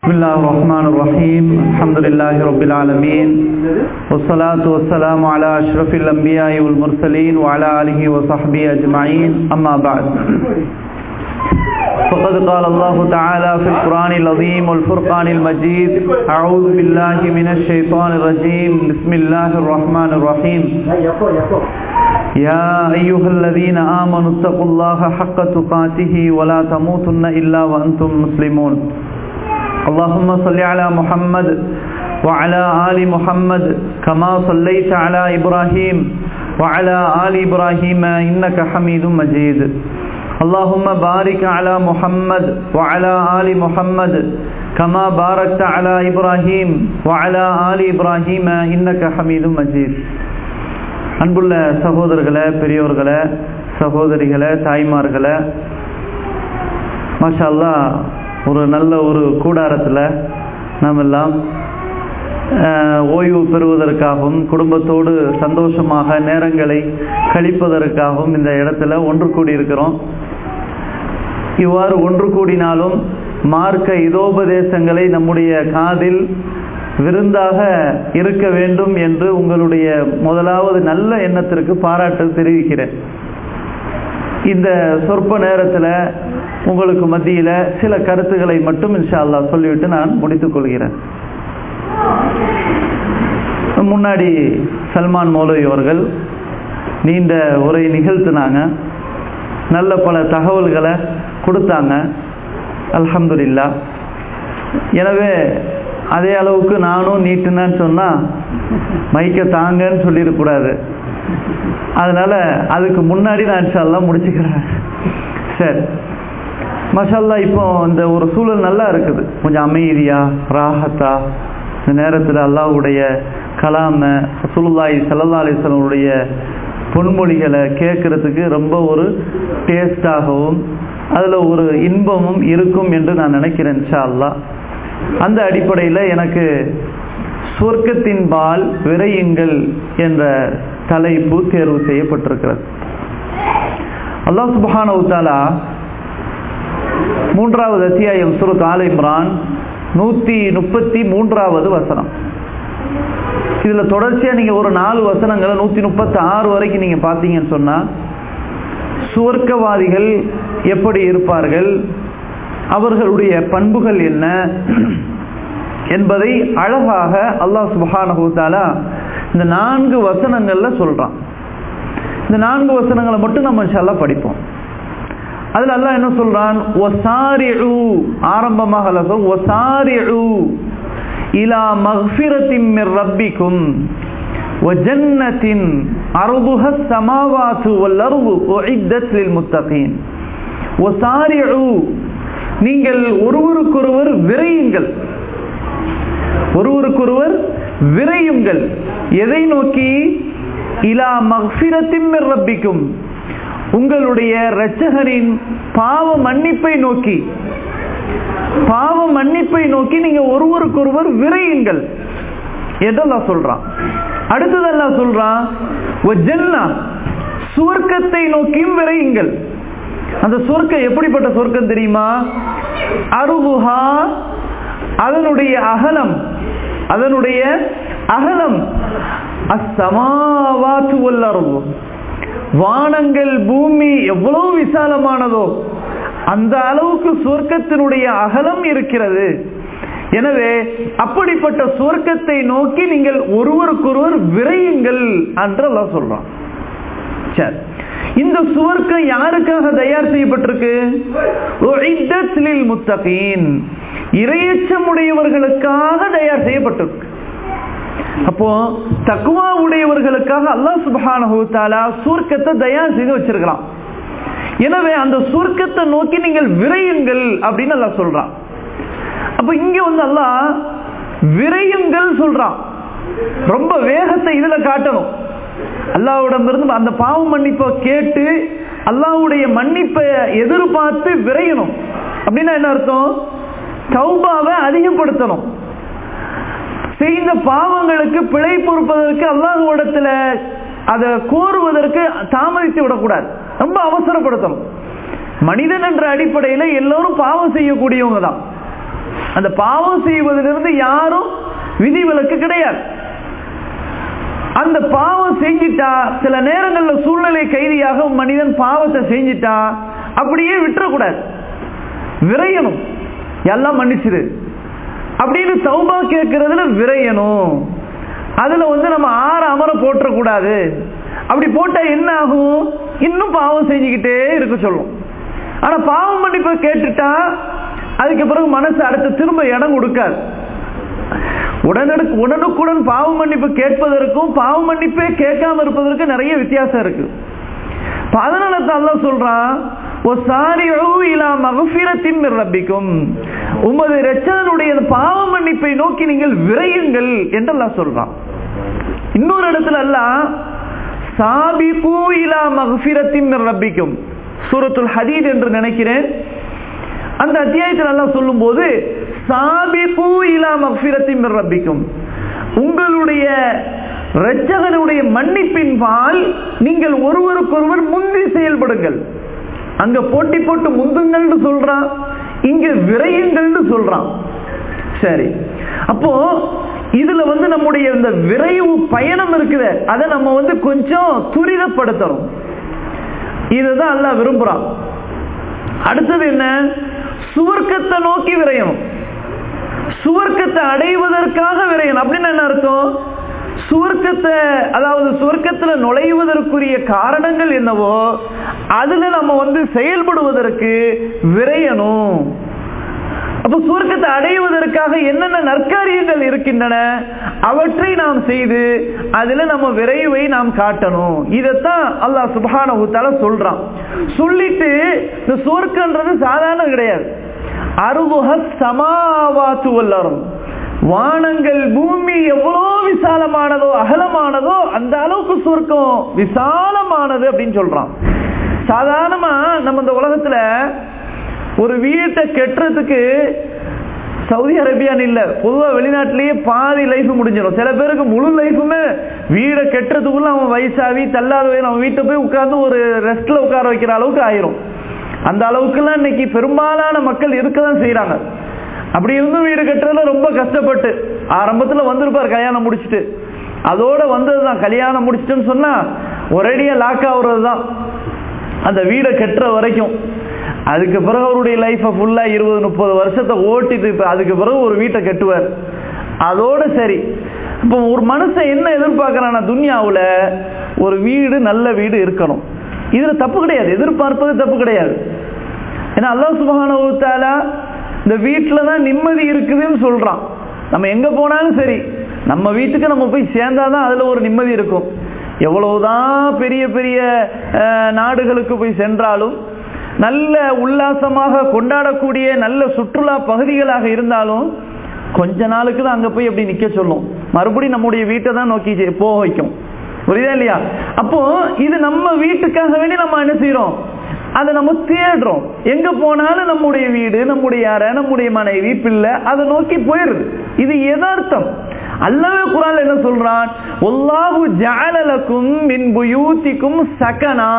بسم الله الرحمن الرحيم الحمد لله رب العالمين والصلاة والسلام على أشرف الأنبياء والمرسلين وعلى آله وصحبه أجمعين أما بعد فقد قال الله تعالى في القرآن العظيم والفرقان المجيد أعوذ بالله من الشيطان الرجيم بسم الله الرحمن الرحيم يا أيها الذين آمنوا اتقوا الله حق تقاته ولا تموتن إلا وأنتم مسلمون اللهم صل على محمد وعلى آل محمد كما صليت على إبراهيم وعلى آل إبراهيم إنك حميد مجيد اللهم بارك على محمد وعلى آل محمد كما باركت على إبراهيم وعلى آل إبراهيم إنك حميد مجيد அன்புள்ள சகோதரர்களே பெரியோர்களே சகோதரிகளே தாய்மார்களே மாஷா அல்லாஹ் ஒரு நல்ல ஒரு கூடாரத்தில் நாம் எல்லாம் ஓய்வு பெறுவதற்காகவும் குடும்பத்தோடு சந்தோஷமாக நேரங்களை கழிப்பதற்காகவும் இந்த இடத்துல ஒன்று கூடியிருக்கிறோம் இவ்வாறு ஒன்று கூடினாலும் மார்க்க இதோபதேசங்களை நம்முடைய காதில் விருந்தாக இருக்க வேண்டும் என்று உங்களுடைய முதலாவது நல்ல எண்ணத்திற்கு பாராட்டு தெரிவிக்கிறேன் இந்த சொற்ப நேரத்தில் உங்களுக்கு மத்தியில் சில கருத்துக்களை மட்டும் இன்ஷா அல்லா சொல்லிவிட்டு நான் முடித்துக் கொள்கிறேன் முன்னாடி சல்மான் மௌலவி அவர்கள் நீண்ட உரை நிகழ்த்தினாங்க நல்ல பல தகவல்களை கொடுத்தாங்க அல்ஹம்துலில்லா எனவே அதே அளவுக்கு நானும் நீட்டுனேன்னு சொன்னால் மைக்க தாங்கன்னு சொல்லிடக்கூடாது அதனால் அதுக்கு முன்னாடி நான் இன்ஷால்லாம் முடிச்சுக்கிறேன் சரி மஷால்லா இப்போ இந்த ஒரு சூழல் நல்லா இருக்குது கொஞ்சம் அமைதியா ராகத்தா இந்த நேரத்தில் அல்லாவுடைய கலாம சுல்லாய் சல்லா அலிஸ்லனுடைய பொன்மொழிகளை கேட்கறதுக்கு ரொம்ப ஒரு டேஸ்டாகவும் அதில் ஒரு இன்பமும் இருக்கும் என்று நான் நினைக்கிறேன் இன்ஷா அல்லா அந்த அடிப்படையில் எனக்கு சொர்க்கத்தின் பால் விரையுங்கள் என்ற தலைப்பு தேர்வு செய்யப்பட்டிருக்கிறது அல்லாஹ் சுபஹான உத்தாலா மூன்றாவது அத்தியாயம் சுரத் ஆல் இம்ரான் நூத்தி முப்பத்தி மூன்றாவது வசனம் இதுல தொடர்ச்சியா நீங்க ஒரு நாலு வசனங்களை நூத்தி முப்பத்தி ஆறு வரைக்கும் நீங்க பாத்தீங்கன்னு சொன்னா சுவர்க்கவாதிகள் எப்படி இருப்பார்கள் அவர்களுடைய பண்புகள் என்ன என்பதை அழகாக அல்லாஹ் சுபஹானஹூத்தாலா இந்த நான்கு வசனங்கள்ல சொல்றான் இந்த நான்கு வசனங்களை மட்டும் நம்ம இன்ஷால்லா படிப்போம் அதுல அல்லாஹ் என்ன சொல்றான் ஒசாரிஉ ஆரம்பமாக அல்ல சொல் ஒசாரிஉ இலா மக்ஃபிரத்தின் மிர் ரப்பிக்கும் وجنة عرضها السماوات والأرض أعدت للمتقين وسارعوا நீங்கள் ஒருவருக்கொருவர் விரையுங்கள் ஒருவருக்கொருவர் விரையுங்கள் எதை நோக்கி இலா மக்ஃபிரத்தின் மிர் ரப்பிக்கும் உங்களுடைய இரட்சகரின் பாவ மன்னிப்பை நோக்கி பாவ மன்னிப்பை நோக்கி நீங்க ஒருவருக்கொருவர் விரையுங்கள் எதெல்லாம் சொல்றான் அடுத்ததெல்லாம் சொல்றான் சுவர்க்கத்தை நோக்கியும் விரையுங்கள் அந்த சொர்க்கம் எப்படிப்பட்ட சொர்க்கம் தெரியுமா அருகுஹா அதனுடைய அகலம் அதனுடைய அகலம் அசமாவாத்து வல்லருவு வானங்கள் பூமி எவ்வளவு விசாலமானதோ அந்த அளவுக்கு சொர்க்கத்தினுடைய அகலம் இருக்கிறது எனவே அப்படிப்பட்ட சொர்க்கத்தை நோக்கி நீங்கள் ஒருவருக்கொருவர் விரையுங்கள் என்று எல்லாம் சொல்றான் சரி இந்த சுவர்க்கம் யாருக்காக தயார் செய்யப்பட்டிருக்கு முத்தகீன் இரையச்சமுடையவர்களுக்காக தயார் செய்யப்பட்டிருக்கு அப்போ தக்குவா உடையவர்களுக்காக அல்லாஹ் சுபஹானஹூத்தாலா சுர்க்கத்தை தயார் செய்து வச்சிருக்கலாம் எனவே அந்த சுர்க்கத்தை நோக்கி நீங்கள் விரையுங்கள் அப்படின்னு அல்லாஹ் சொல்றான் அப்ப இங்க வந்து அல்லாஹ் விரையுங்கள் சொல்றான் ரொம்ப வேகத்தை இதுல காட்டணும் அல்லாவிடம் இருந்து அந்த பாவ மன்னிப்பை கேட்டு அல்லாவுடைய மன்னிப்பை எதிர்பார்த்து விரையணும் அப்படின்னா என்ன அர்த்தம் தௌபாவை அதிகப்படுத்தணும் செய்த பாவங்களுக்கு பிழை பொறுப்பதற்கு அல்லாஹுடத்துல அதை கோருவதற்கு தாமதித்து விடக்கூடாது ரொம்ப அவசரப்படுத்தணும் மனிதன் என்ற அடிப்படையில் எல்லோரும் பாவம் செய்யக்கூடியவங்க தான் அந்த பாவம் செய்வதிலிருந்து யாரும் விதிவிலக்கு கிடையாது அந்த பாவம் செஞ்சிட்டா சில நேரங்கள்ல சூழ்நிலை கைதியாக மனிதன் பாவத்தை செஞ்சிட்டா அப்படியே விட்டுறக்கூடாது விரையணும் எல்லாம் மன்னிச்சிரு அப்படின்னு சௌபா கேட்கறதுல விரையணும் அதுல வந்து நம்ம ஆற அமர போட்டுறக்கூடாது அப்படி போட்டா என்ன ஆகும் இன்னும் பாவம் செஞ்சுக்கிட்டே இருக்க சொல்லும் ஆனா பாவம் மன்னிப்பை கேட்டுட்டா அதுக்கு பிறகு மனசு அடுத்து திரும்ப இடம் கொடுக்காது உடனடுக்கு உடனுக்குடன் பாவ மன்னிப்பு கேட்பதற்கும் பாவ மன்னிப்பே கேட்காம இருப்பதற்கும் நிறைய வித்தியாசம் இருக்கு அதனால தான் சொல்றான் ரப்பிக்கும் உமது ரச்சனுடைய பாவ மன்னிப்பை நோக்கி நீங்கள் விரையுங்கள் என்றெல்லாம் சொல்றான் இன்னொரு இடத்துல அல்ல சாபிகு இலா மகபிரத்தின் ரப்பிக்கும் சூரத்துல் ஹதீத் என்று நினைக்கிறேன் அந்த அத்தியாயத்தில் எல்லாம் சொல்லும் போது சாபிகு இலா மகபிரத்தின் ரப்பிக்கும் உங்களுடைய இரட்சகனுடைய மன்னிப்பின் பால் நீங்கள் ஒருவருக்கொருவர் முந்தி செயல்படுங்கள் அங்க போட்டி போட்டு முந்துங்கள்னு சொல்றான் இங்க விரையுங்கள்னு சொல்றான் சரி அப்போ இதுல வந்து நம்முடைய இந்த விரைவு பயணம் இருக்குது அதை நம்ம வந்து கொஞ்சம் துரிதப்படுத்தணும் இதுதான் அல்ல விரும்புறான் அடுத்தது என்ன சுவர்க்கத்தை நோக்கி விரையணும் சுவர்க்கத்தை அடைவதற்காக விரையணும் அப்படின்னு என்ன அர்த்தம் சுவர்க்கத்தை அதாவது சுவர்க்கத்துல நுழைவதற்குரிய காரணங்கள் என்னவோ அதுல நம்ம வந்து செயல்படுவதற்கு விரையணும் அப்ப சுவர்க்கத்தை அடைவதற்காக என்னென்ன நற்காரியங்கள் இருக்கின்றன அவற்றை நாம் செய்து அதுல நம்ம விரைவை நாம் காட்டணும் இதத்தான் அல்லாஹ் சுபான சொல்றான் சொல்லிட்டு இந்த சுவர்க்கன்றது சாதாரண கிடையாது அருகுஹ சமாவாத்து வல்லரும் வானங்கள் பூமி எவ்வளோ விசாலமானதோ அகலமானதோ அந்த அளவுக்கு சுருக்கம் விசாலமானது அப்படின்னு சொல்றான் சாதாரணமா நம்ம இந்த உலகத்துல ஒரு வீட்டை கெட்டுறதுக்கு சவுதி அரேபியான்னு இல்ல பொதுவா வெளிநாட்டிலேயே பாதி லைஃப் முடிஞ்சிடும் சில பேருக்கு முழு லைஃபுமே வீடை கெட்டுறதுக்குள்ள அவன் வயசாவி தள்ளாத அவன் வீட்டை போய் உட்கார்ந்து ஒரு ரெஸ்ட்ல உட்கார வைக்கிற அளவுக்கு ஆயிரும் அந்த அளவுக்குலாம் இன்னைக்கு பெரும்பாலான மக்கள் இருக்கதான் செய்யறாங்க அப்படி இருந்தும் வீடு கட்டுறதுல ரொம்ப கஷ்டப்பட்டு ஆரம்பத்துல வந்திருப்பார் கல்யாணம் முடிச்சுட்டு அதோட வந்ததுதான் கல்யாணம் முடிச்சிட்டுன்னு சொன்னா ஒரேடியா லாக் ஆகுறது தான் அந்த வீடை கட்டுற வரைக்கும் அதுக்கு பிறகு அவருடைய லைஃபை ஃபுல்லா இருபது முப்பது வருஷத்தை ஓட்டிட்டு இப்ப அதுக்கு பிறகு ஒரு வீட்டை கட்டுவார் அதோட சரி இப்போ ஒரு மனுஷன் என்ன எதிர்பார்க்கிறான் துன்யாவுல ஒரு வீடு நல்ல வீடு இருக்கணும் இதுல தப்பு கிடையாது எதிர்பார்ப்பது தப்பு கிடையாது ஏன்னா அல்லாஹ் சுபகான இந்த வீட்டில் தான் நிம்மதி இருக்குதுன்னு சொல்றான் நம்ம எங்க போனாலும் சரி நம்ம வீட்டுக்கு நம்ம போய் சேர்ந்தாதான் அதுல ஒரு நிம்மதி இருக்கும் எவ்வளவுதான் பெரிய பெரிய நாடுகளுக்கு போய் சென்றாலும் நல்ல உல்லாசமாக கொண்டாடக்கூடிய நல்ல சுற்றுலா பகுதிகளாக இருந்தாலும் கொஞ்ச நாளுக்கு தான் அங்க போய் அப்படி நிக்க சொல்லும் மறுபடியும் நம்முடைய வீட்டை தான் நோக்கி போக வைக்கும் புரியுதா இல்லையா அப்போ இது நம்ம வீட்டுக்காக வேண்டி நம்ம என்ன செய்யறோம் அதை நம்ம தேடுறோம் எங்க போனாலும் நம்முடைய வீடு நம்முடைய அறை நம்முடைய மனைவி பிள்ளை அதை நோக்கி போயிடுது இது யதார்த்தம் அல்லவே குரான் என்ன சொல்றான் ஒல்லாஹு ஜாலலக்கும் மின் புயூத்திக்கும் சகனா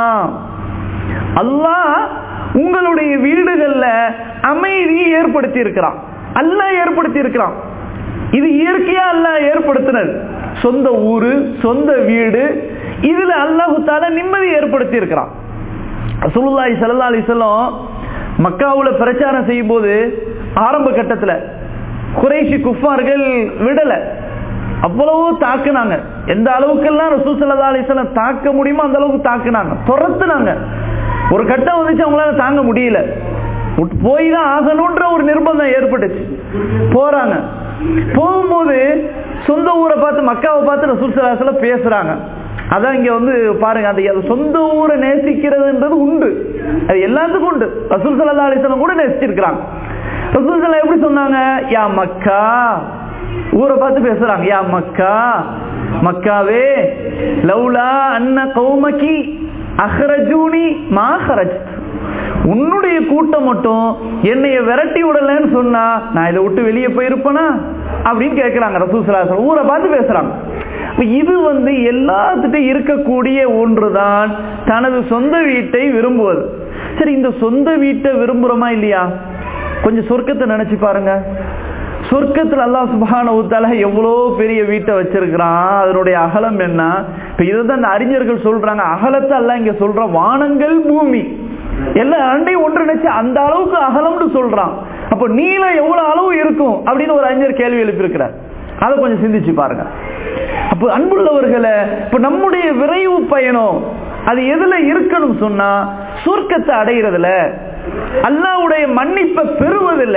அல்லாஹ் உங்களுடைய வீடுகள்ல அமைதியை ஏற்படுத்தி இருக்கிறான் அல்ல ஏற்படுத்தி இருக்கிறான் இது இயற்கையா அல்ல ஏற்படுத்தினது சொந்த ஊரு சொந்த வீடு இதுல அல்லாஹு தால நிம்மதி ஏற்படுத்தி இருக்கிறான் சுல்லாய் சல்லா அலிசல்லம் மக்காவுல பிரச்சாரம் செய்யும் போது ஆரம்ப கட்டத்துல குறைசி குஃபார்கள் விடல அவ்வளவு தாக்குனாங்க எந்த அளவுக்கெல்லாம் ரசூ சல்லா அலிசல்லம் தாக்க முடியுமோ அந்த அளவுக்கு தாக்குனாங்க துரத்துனாங்க ஒரு கட்டம் வந்துச்சு அவங்களால தாங்க முடியல போய் தான் ஆகணும்ன்ற ஒரு நிர்பந்தம் ஏற்பட்டுச்சு போறாங்க போகும்போது சொந்த ஊரை பார்த்து மக்காவை பார்த்து ரசூல் சலாசல பேசுறாங்க அதான் இங்க வந்து பாருங்க அந்த சொந்த ஊரை நேசிக்கிறதுன்றது உண்டு அது எல்லாத்துக்கும் உண்டு ரசூல் சல்லா அலிசலம் கூட நேசிச்சிருக்கிறாங்க ரசூல் சல்லா எப்படி சொன்னாங்க யா மக்கா ஊரை பார்த்து பேசுறாங்க யா மக்கா மக்காவே லவ்லா அன்ன கௌமகி அஹ்ரஜூனி மா ஹரஜ் உன்னுடைய கூட்டம் மட்டும் என்னைய விரட்டி விடலன்னு சொன்னா நான் இதை விட்டு வெளியே போயிருப்பேனா அப்படின்னு கேட்கிறாங்க ரசூசலாசன் ஊரை பார்த்து பேசுறாங்க இது வந்து எல்லாத்துட்டு இருக்கக்கூடிய ஒன்றுதான் தனது சொந்த வீட்டை விரும்புவது சரி இந்த சொந்த வீட்டை விரும்புறோமா இல்லையா கொஞ்சம் சொர்க்கத்தை நினைச்சு பாருங்க சொர்க்கத்துல அல்லாஹ் சுபஹான உத்தால எவ்வளோ பெரிய வீட்டை வச்சிருக்கிறான் அதனுடைய அகலம் என்ன இப்ப இதுதான் இந்த அறிஞர்கள் சொல்றாங்க அகலத்தை அல்ல இங்க சொல்ற வானங்கள் பூமி எல்லாம் ரெண்டையும் ஒன்றிணைச்சு அந்த அளவுக்கு அகலம்னு சொல்றான் அப்ப நீளம் எவ்வளவு அளவு இருக்கும் அப்படின்னு ஒரு அறிஞர் கேள்வி எழுப்பியிருக்கிறார் அதை கொஞ்சம் சிந்திச்சு பாருங்க அப்போ அன்புள்ளவர்களை இப்ப நம்முடைய விரைவு பயணம் அது எதுல இருக்கணும் சொன்னா சொர்க்கத்தை அடைகிறதுல அல்லாவுடைய மன்னிப்பை பெறுவதில்ல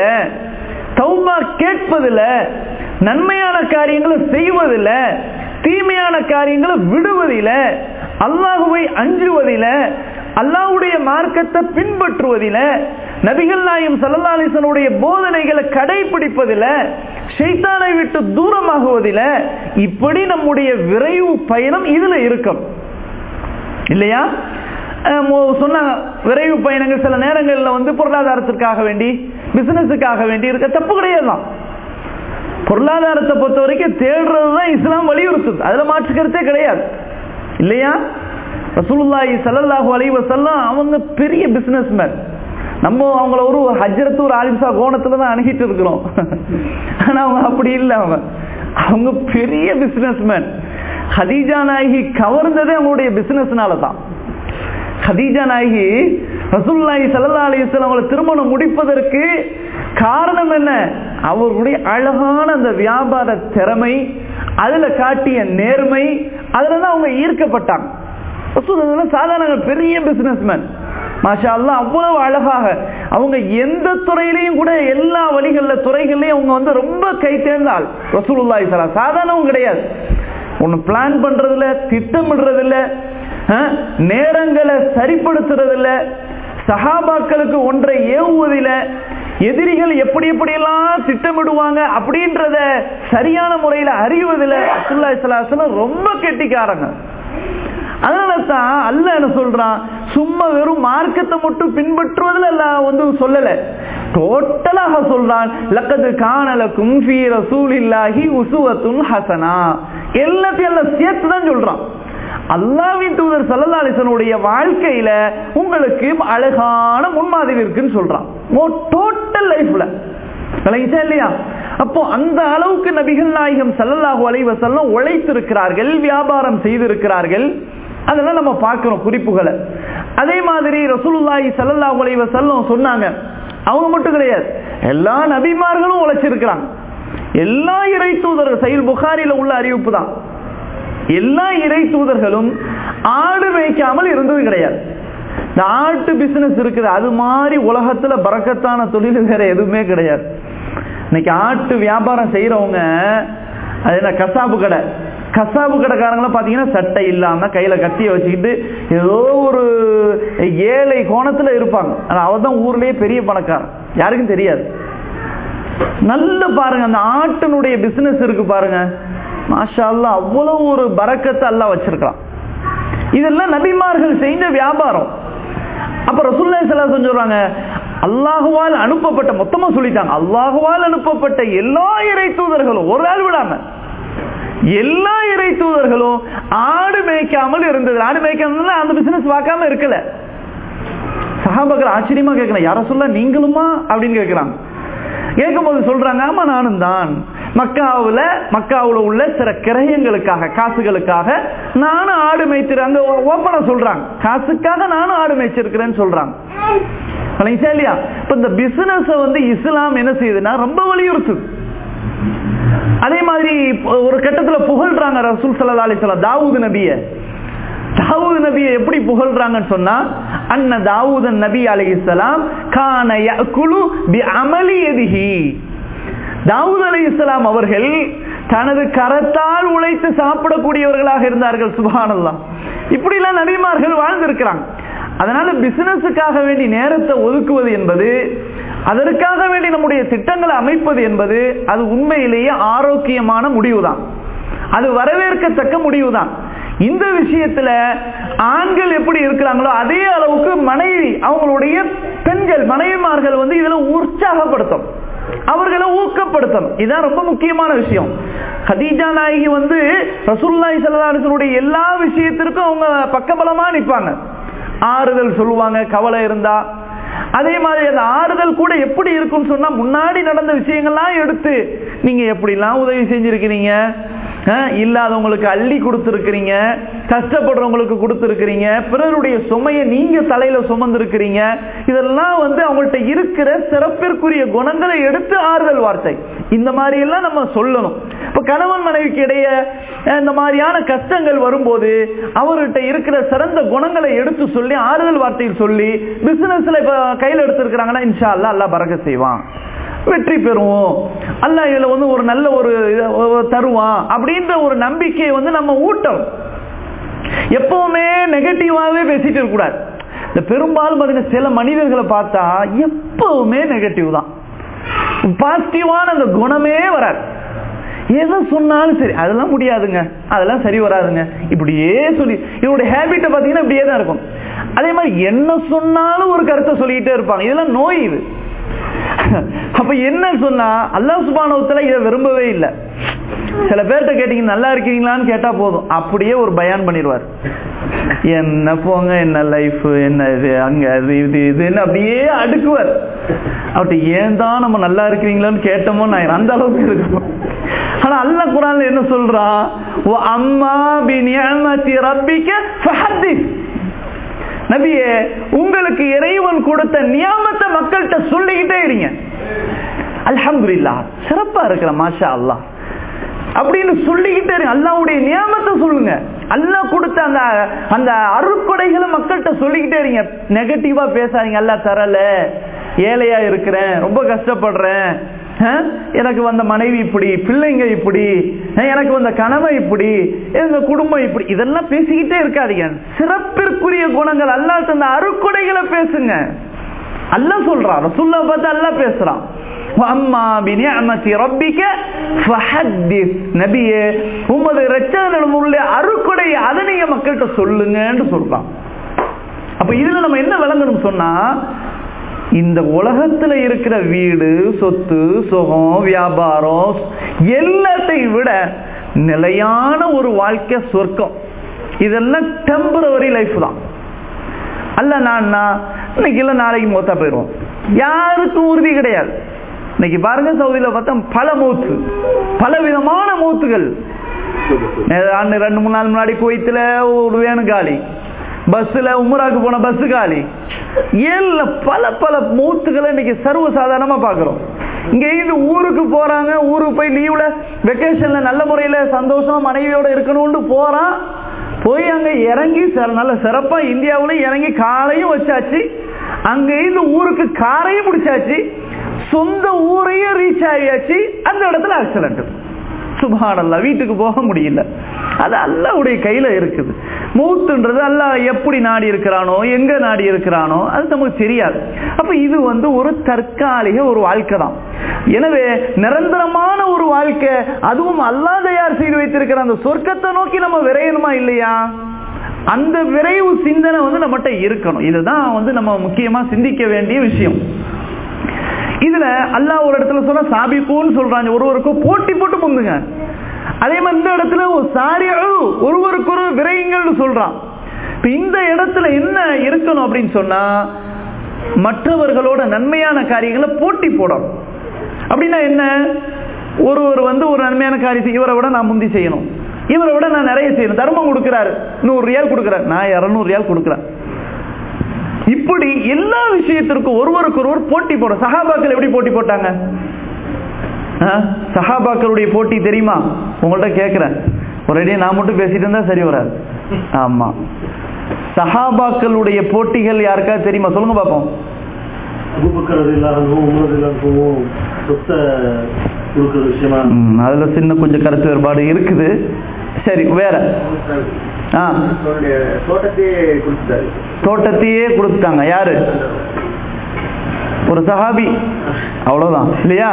தௌபா கேட்பதில்ல நன்மையான காரியங்களை செய்வதில்ல தீமையான காரியங்களை விடுவதில அல்லாஹுவை அஞ்சுவதில அல்லாஹ்வுடைய மார்க்கத்தை பின்பற்றுவதில நபிகள் நாயம் சல்லா அலிசனுடைய போதனைகளை கடைபிடிப்பதில ஷைத்தானை விட்டு தூரமாகுவதில இப்படி நம்முடைய விரைவு பயணம் இதுல இருக்கும் இல்லையா அஹ் மோ- சொன்னாங்க விரைவு பயணங்கள் சில நேரங்களில் வந்து பொருளாதாரத்திற்காக வேண்டி பிசினஸுக்காக வேண்டி இருக்க தப்பு கிடையாது தான் பொருளாதாரத்தை பொறுத்த வரைக்கும் தேடுறது தான் இஸ்லாம் வலியுறுத்துது அதுல மாற்று கருத்தே கிடையாது இல்லையா ரசூலுல்லாஹி ஸல்லல்லாஹு அலைஹி வஸல்லம் அவங்க பெரிய பிசினஸ்மேன் நம்ம அவங்கள ஒரு ஹஜ்ரத்து ஒரு ஆலிம்சா கோணத்துல தான் அணுகிட்டு இருக்கிறோம் ஆனா அவங்க அப்படி இல்லை அவங்க அவங்க பெரிய பிசினஸ்மேன் ஹதீஜா நாயகி கவர்ந்ததே அவங்களுடைய பிசினஸ்னால தான் ஹதீஜா நாயகி ரசூலுல்லாஹி ஸல்லல்லாஹு அலைஹி வஸல்லம் அவங்களை திருமணம் முடிப்பதற்கு காரணம் என்ன அவர்களுடைய அழகான அந்த வியாபார திறமை அதுல காட்டிய நேர்மை அதுல தான் அவங்க ஈர்க்கப்பட்டாங்க ரசூலுல்லாஹி சாதாரண பெரிய பிசினஸ்மேன் மாஷா அல்லாஹ் அவ்வளவு அழகாக அவங்க எந்த துறையிலையும் கூட எல்லா வழிகள்ல துறைகள்லயும் அவங்க வந்து ரொம்ப கை தேர்ந்தால் ரசூலுல்லாஹி ஸல்லல்லாஹு அலைஹி சாதாரணவும் கிடையாது ஒன்னு பிளான் பண்றதுல திட்டமிடுறதுல அஹ், நேரங்களை சரிப்படுத்துறதுல சஹாபாக்களுக்கு ஒன்றை ஏவுவதில எதிரிகள் எப்படி எப்படியெல்லாம் திட்டமிடுவாங்க அப்படின்றத சரியான முறையில அறிவதில் ரசூலுல்லாஹி ஸல்லல்லாஹு அலைஹி வஸல்லம் ரொம்ப கெட்டிக்காரங்க அதனால தான் அல்ல என்ன சொல்றான் சும்மா வெறும் மார்க்கத்தை மட்டும் பின்பற்றுவதில் அல்ல வந்து சொல்லல டோட்டலாக சொல்றான் லக்கது காணலக்கும் ஃபீ ரசூலில்லாஹி உசுவத்துன் ஹசனா எல்லாத்தையும் எல்லாம் சேர்த்து தான் சொல்றான் அல்லாவின் தூதர் சல்லல்லா அலிசனுடைய வாழ்க்கையில உங்களுக்கு அழகான முன்மாதிரி இருக்குன்னு சொல்றான் டோட்டல் லைஃப்ல விளங்கிச்சா இல்லையா அப்போ அந்த அளவுக்கு நபிகள் நாயகம் சல்லல்லாஹு அலைஹி வஸல்லம் உழைத்திருக்கிறார்கள் வியாபாரம் செய்திருக்கிறார்கள் அதெல்லாம் நம்ம பார்க்கிறோம் குறிப்புகளை அதே மாதிரி ரசூலுல்லாஹி ஸல்லல்லாஹு அலைஹி வஸல்லம் சொன்னாங்க அவங்க மட்டும் கிடையாது எல்லா நபிமார்களும் உழைச்சிருக்கிறாங்க எல்லா இறை தூதர்கள் சைல் புகாரில உள்ள அறிவிப்பு தான் எல்லா இறை தூதர்களும் ஆடு மேய்க்காமல் இருந்தது கிடையாது இந்த ஆட்டு பிசினஸ் இருக்குது அது மாதிரி உலகத்துல பறக்கத்தான தொழில் வேற எதுவுமே கிடையாது இன்னைக்கு ஆட்டு வியாபாரம் செய்யறவங்க அது என்ன கசாப்பு கடை கசாப்பு கடைக்காரங்களாம் பாத்தீங்கன்னா சட்டை இல்லாம கையில கத்திய வச்சுக்கிட்டு ஏதோ ஒரு ஏழை கோணத்துல இருப்பாங்க ஆனா அவர் தான் ஊர்லயே பெரிய பணக்காரன் யாருக்கும் தெரியாது நல்ல பாருங்க அந்த ஆட்டினுடைய பிசினஸ் இருக்கு பாருங்க மாஷா அல்லாஹ் அவ்வளவு ஒரு பறக்கத்தை அல்லாஹ் வச்சிருக்கலாம் இதெல்லாம் நபிமார்கள் செய்த வியாபாரம் அப்ப ரசூல்லா ஸல்லல்லாஹு சொல்றாங்க அல்லாஹுவால் அனுப்பப்பட்ட மொத்தமா சொல்லிட்டாங்க அல்லாஹுவால் அனுப்பப்பட்ட எல்லா இறை தூதர்களும் ஒரு ஆள் விடாம எல்லா இறை தூதர்களும் ஆடு மேய்க்காமல் இருந்தது ஆடு மேய்க்காமல் அந்த பிசினஸ் பார்க்காம இருக்கல சஹாபக்கள் ஆச்சரியமா கேட்கலாம் யார சொல்ல நீங்களுமா அப்படின்னு கேட்கிறாங்க கேட்கும்போது சொல்றாங்க ஆமா நானும் தான் மக்காவுல மக்காவுல உள்ள சில கிரயங்களுக்காக காசுகளுக்காக நானும் ஆடு மேய்ச்சிரு அங்க ஓப்பனா சொல்றாங்க காசுக்காக நானும் ஆடு மேய்ச்சிருக்கிறேன்னு சொல்றாங்க விளங்கிச்சா இல்லையா இப்ப இந்த பிசினஸ் வந்து இஸ்லாம் என்ன செய்யுதுன்னா ரொம்ப வலியுறுத்துது அதே மாதிரி ஒரு கட்டத்துல புகழ்றாங்க ரசூல் சல்லா அலிஸ்லாம் தாவூது நபிய தாவூது நபியை எப்படி புகழ்றாங்கன்னு சொன்னா அன்ன தாவூதன் நபி அலைஹிஸ்ஸலாம் கான யஅகுலு பி அமலி யதிஹி தாவூத் அலைஹிஸ்ஸலாம் அவர்கள் தனது கரத்தால் உழைத்து சாப்பிடக்கூடியவர்களாக இருந்தார்கள் சுபஹானல்லாஹ் இப்படி எல்லாம் நபிமார்கள் வாழ்ந்திருக்கிறாங்க அதனால பிசினஸுக்காக வேண்டி நேரத்தை ஒதுக்குவது என்பது அதற்காக வேண்டி நம்முடைய திட்டங்களை அமைப்பது என்பது அது உண்மையிலேயே ஆரோக்கியமான முடிவுதான் அது வரவேற்கத்தக்க முடிவுதான் இந்த விஷயத்துல ஆண்கள் எப்படி இருக்கிறாங்களோ அதே அளவுக்கு மனைவி அவங்களுடைய பெண்கள் மனைவிமார்கள் வந்து இதுல உற்சாகப்படுத்தும் அவர்களை ஊக்கப்படுத்தணும் இதுதான் ரொம்ப முக்கியமான விஷயம் ஹதீஜா நாயகி வந்து ரசூல்லாய் சல்லாசனுடைய எல்லா விஷயத்திற்கும் அவங்க பக்கபலமா நிற்பாங்க ஆறுதல் சொல்லுவாங்க கவலை இருந்தா அதே மாதிரி அந்த ஆறுதல் கூட எப்படி இருக்கும்னு சொன்னா முன்னாடி நடந்த விஷயங்கள்லாம் எடுத்து நீங்க எப்படிலாம் உதவி செஞ்சிருக்கிறீங்க அஹ், இல்லாதவங்களுக்கு அள்ளி கொடுத்துருக்கிறீங்க கஷ்டப்படுறவங்களுக்கு கொடுத்துருக்கிறீங்க பிறருடைய சுமையை நீங்க தலையில சுமந்திருக்கிறீங்க இதெல்லாம் வந்து அவங்கள்ட்ட இருக்கிற சிறப்பிற்குரிய குணங்களை எடுத்து ஆறுதல் வார்த்தை இந்த மாதிரி எல்லாம் நம்ம சொல்லணும் இப்ப கணவன் மனைவிக்கு இடையே அஹ், இந்த மாதிரியான கஷ்டங்கள் வரும்போது அவர்கிட்ட இருக்கிற சிறந்த குணங்களை எடுத்து சொல்லி ஆறுதல் வார்த்தையில் சொல்லி பிசினஸ்ல இப்ப கையில் எடுத்திருக்கிறாங்கன்னா இன்ஷா அல்லா அல்லா பறக்க செய்வான் வெற்றி பெறுவோம் அல்ல இதுல வந்து ஒரு நல்ல ஒரு இத- ஒரு தருவான் அப்படின்ற ஒரு நம்பிக்கையை வந்து நம்ம ஊட்டணும் எப்பவுமே நெகட்டிவாவே பேசிட்டு இருக்க கூடாது இந்த பெரும்பாலும் பாத்தீங்கன்னா சில மனிதர்களை பார்த்தா எப்பவுமே நெகட்டிவ் தான் பாசிட்டிவான அந்த குணமே வராது எதை சொன்னாலும் சரி அதெல்லாம் முடியாதுங்க அதெல்லாம் சரி வராதுங்க இப்படியே சொல்லி இவருடைய ஹேபிட்டை பார்த்தீங்கன்னா இப்படியே தான் இருக்கும் அதே மாதிரி என்ன சொன்னாலும் ஒரு கருத்தை சொல்லிக்கிட்டே இருப்பாங்க இதெல்லாம் நோய் இது அப்ப என்ன சொன்னா அல்லாஹ் சுபானவத்துல இதை விரும்பவே இல்லை சில பேர்கிட்ட கேட்டீங்க நல்லா இருக்கீங்களான்னு கேட்டா போதும் அப்படியே ஒரு பயான் பண்ணிடுவார் என்ன போங்க என்ன லைஃப் என்ன இது அங்க அது இது இதுன்னு அப்படியே அடுக்குவார் அவர்கிட்ட ஏன் தான் நம்ம நல்லா இருக்கிறீங்களான்னு கேட்டோமோ நான் அந்த அளவுக்கு இருக்கும் ஆனா அல்லாஹ் குரான்ல என்ன சொல்றான் "வ அம்மா பி நிஅமதி ரப்பிக ஃபஹத்திஸ் நபியே உங்களுக்கு இறைவன் கொடுத்த நியாமத்தை மக்கள்கிட்ட சொல்லிக்கிட்டே இருங்க அல்ஹம்துலில்லாஹ் சிறப்பா இருக்கிற மாஷா அல்லாஹ் அப்படின்னு சொல்லிக்கிட்டே இருங்க அல்லாவுடைய நியாமத்தை சொல்லுங்க அல்லாஹ் கொடுத்த அந்த அந்த அருட்கொடைகளை மக்கள்கிட்ட சொல்லிக்கிட்டே இருங்க நெகட்டிவா பேசாதீங்க அல்லாஹ் தரல ஏழையா இருக்கிறேன் ரொம்ப கஷ்டப்படுறேன் அஹ், எனக்கு வந்த மனைவி இப்படி பிள்ளைங்க இப்படி அஹ், எனக்கு வந்த கணவன் இப்படி எங்க குடும்பம் இப்படி இதெல்லாம் பேசிக்கிட்டே இருக்காதீங்க சிறப்பிற்குரிய குணங்கள் அல்லாஹ் தந்த அருட்கொடைகளை பேசுங்க அல்லாஹ் சொல்றான் ரசூல்லா பார்த்து அல்லாஹ் பேசுறான் وَأَمَّا بِنِعْمَةِ رَبِّكَ فَحَدِّثْ நபியே உமது இரட்சகனிடம் உள்ள அருட்கொடை அதை நீங்க மக்கள்கிட்ட சொல்லுங்கன்னு சொல்றான் அப்ப இதுல நம்ம என்ன விளங்கணும் சொன்னா இந்த உலகத்துல இருக்கிற வீடு சொத்து சுகம் வியாபாரம் எல்லாத்தையும் விட நிலையான ஒரு வாழ்க்கை சொர்க்கம் இதெல்லாம் டெம்பரவரி லைஃப் தான் அல்ல நான் இன்னைக்கு இல்ல நாளைக்கு மூத்தா போயிடுவோம் யாருக்கும் உறுதி கிடையாது இன்னைக்கு பாருங்க சவுதியில பார்த்தா பல மூத்து பல விதமான மூத்துகள் ஆண்டு ரெண்டு மூணு நாள் முன்னாடி குவைத்துல ஒரு வேணு காலி பஸ்ல உமராக்கு போன பஸ் காலி ஏழுல பல பல மூத்துகளை இன்னைக்கு சர்வ சாதாரணமா பாக்குறோம் இங்க இருந்து ஊருக்கு போறாங்க ஊருக்கு போய் லீவ்ல வெக்கேஷன்ல நல்ல முறையில சந்தோஷமா மனைவியோட இருக்கணும்னு போறான் போய் அங்க இறங்கி சில- நல்ல சிறப்பா இந்தியாவுல இறங்கி காலையும் வச்சாச்சு அங்க இருந்து ஊருக்கு காரையும் முடிச்சாச்சு சொந்த ஊரையும் ரீச் ஆகியாச்சு அந்த இடத்துல ஆக்சிடென்ட் சுபானல்லா வீட்டுக்கு போக முடியல அது அல்லாவுடைய கையில இருக்குது மூத்துன்றது அல்லாஹ் எப்படி நாடி இருக்கிறானோ எங்க நாடி இருக்கிறானோ அது நமக்கு தெரியாது அப்ப இது வந்து ஒரு தற்காலிக ஒரு வாழ்க்கை தான் எனவே நிரந்தரமான ஒரு வாழ்க்கை அதுவும் அல்லாஹ் தயார் செய்து வைத்திருக்கிற அந்த சொர்க்கத்தை நோக்கி நம்ம விரையணுமா இல்லையா அந்த விரைவு சிந்தனை வந்து நம்மகிட்ட இருக்கணும் இதுதான் வந்து நம்ம முக்கியமா சிந்திக்க வேண்டிய விஷயம் இதுல அல்லாஹ் ஒரு இடத்துல சொன்னா சாபிப்போன்னு சொல்றாங்க ஒருவருக்கும் போட்டி போட்டு முந்துங்க அதே மாதிரி இந்த இடத்துல ஒரு சாரி ஒருவருக்கு ஒரு விரையுங்கள்னு சொல்றான் இப்ப இந்த இடத்துல என்ன இருக்கணும் அப்படின்னு சொன்னா மற்றவர்களோட நன்மையான காரியங்களை போட்டி போடணும் அப்படின்னா என்ன ஒருவர் வந்து ஒரு நன்மையான காரியத்தை இவரை விட நான் முந்தி செய்யணும் இவரை விட நான் நிறைய செய்யணும் தர்மம் கொடுக்கிறாரு நூறு ரியால் கொடுக்கிறார் நான் இருநூறு ரியால் கொடுக்கிறேன் இப்படி எல்லா விஷயத்திற்கும் ஒருவருக்கு ஒருவர் போட்டி போட சஹாபாக்கள் எப்படி போட்டி போட்டாங்க ஆ? சஹாபாக்களுடைய போட்டி தெரியுமா உங்கள்ட்ட கேட்கிறேன் ஒரேடியா நான் மட்டும் பேசிட்டு இருந்தா சரி வராது ஆமா சஹாபாக்களுடைய போட்டிகள் யாருக்கா தெரியுமா சொல்லுங்க பாப்போம் அபுபக்கர் எல்லாருக்கும் உமர் எல்லாருக்கும் சொத்தை கொடுக்குற விஷயமா ம், அதுல சின்ன கொஞ்சம் கருத்து வேறுபாடு இருக்குது சரி வேற ஆ அவருடைய தோட்டத்தையே கொடுத்துட்டாரு தோட்டத்தையே கொடுத்துட்டாங்க யாரு ஒரு சஹாபி அவ்வளவுதான் இல்லையா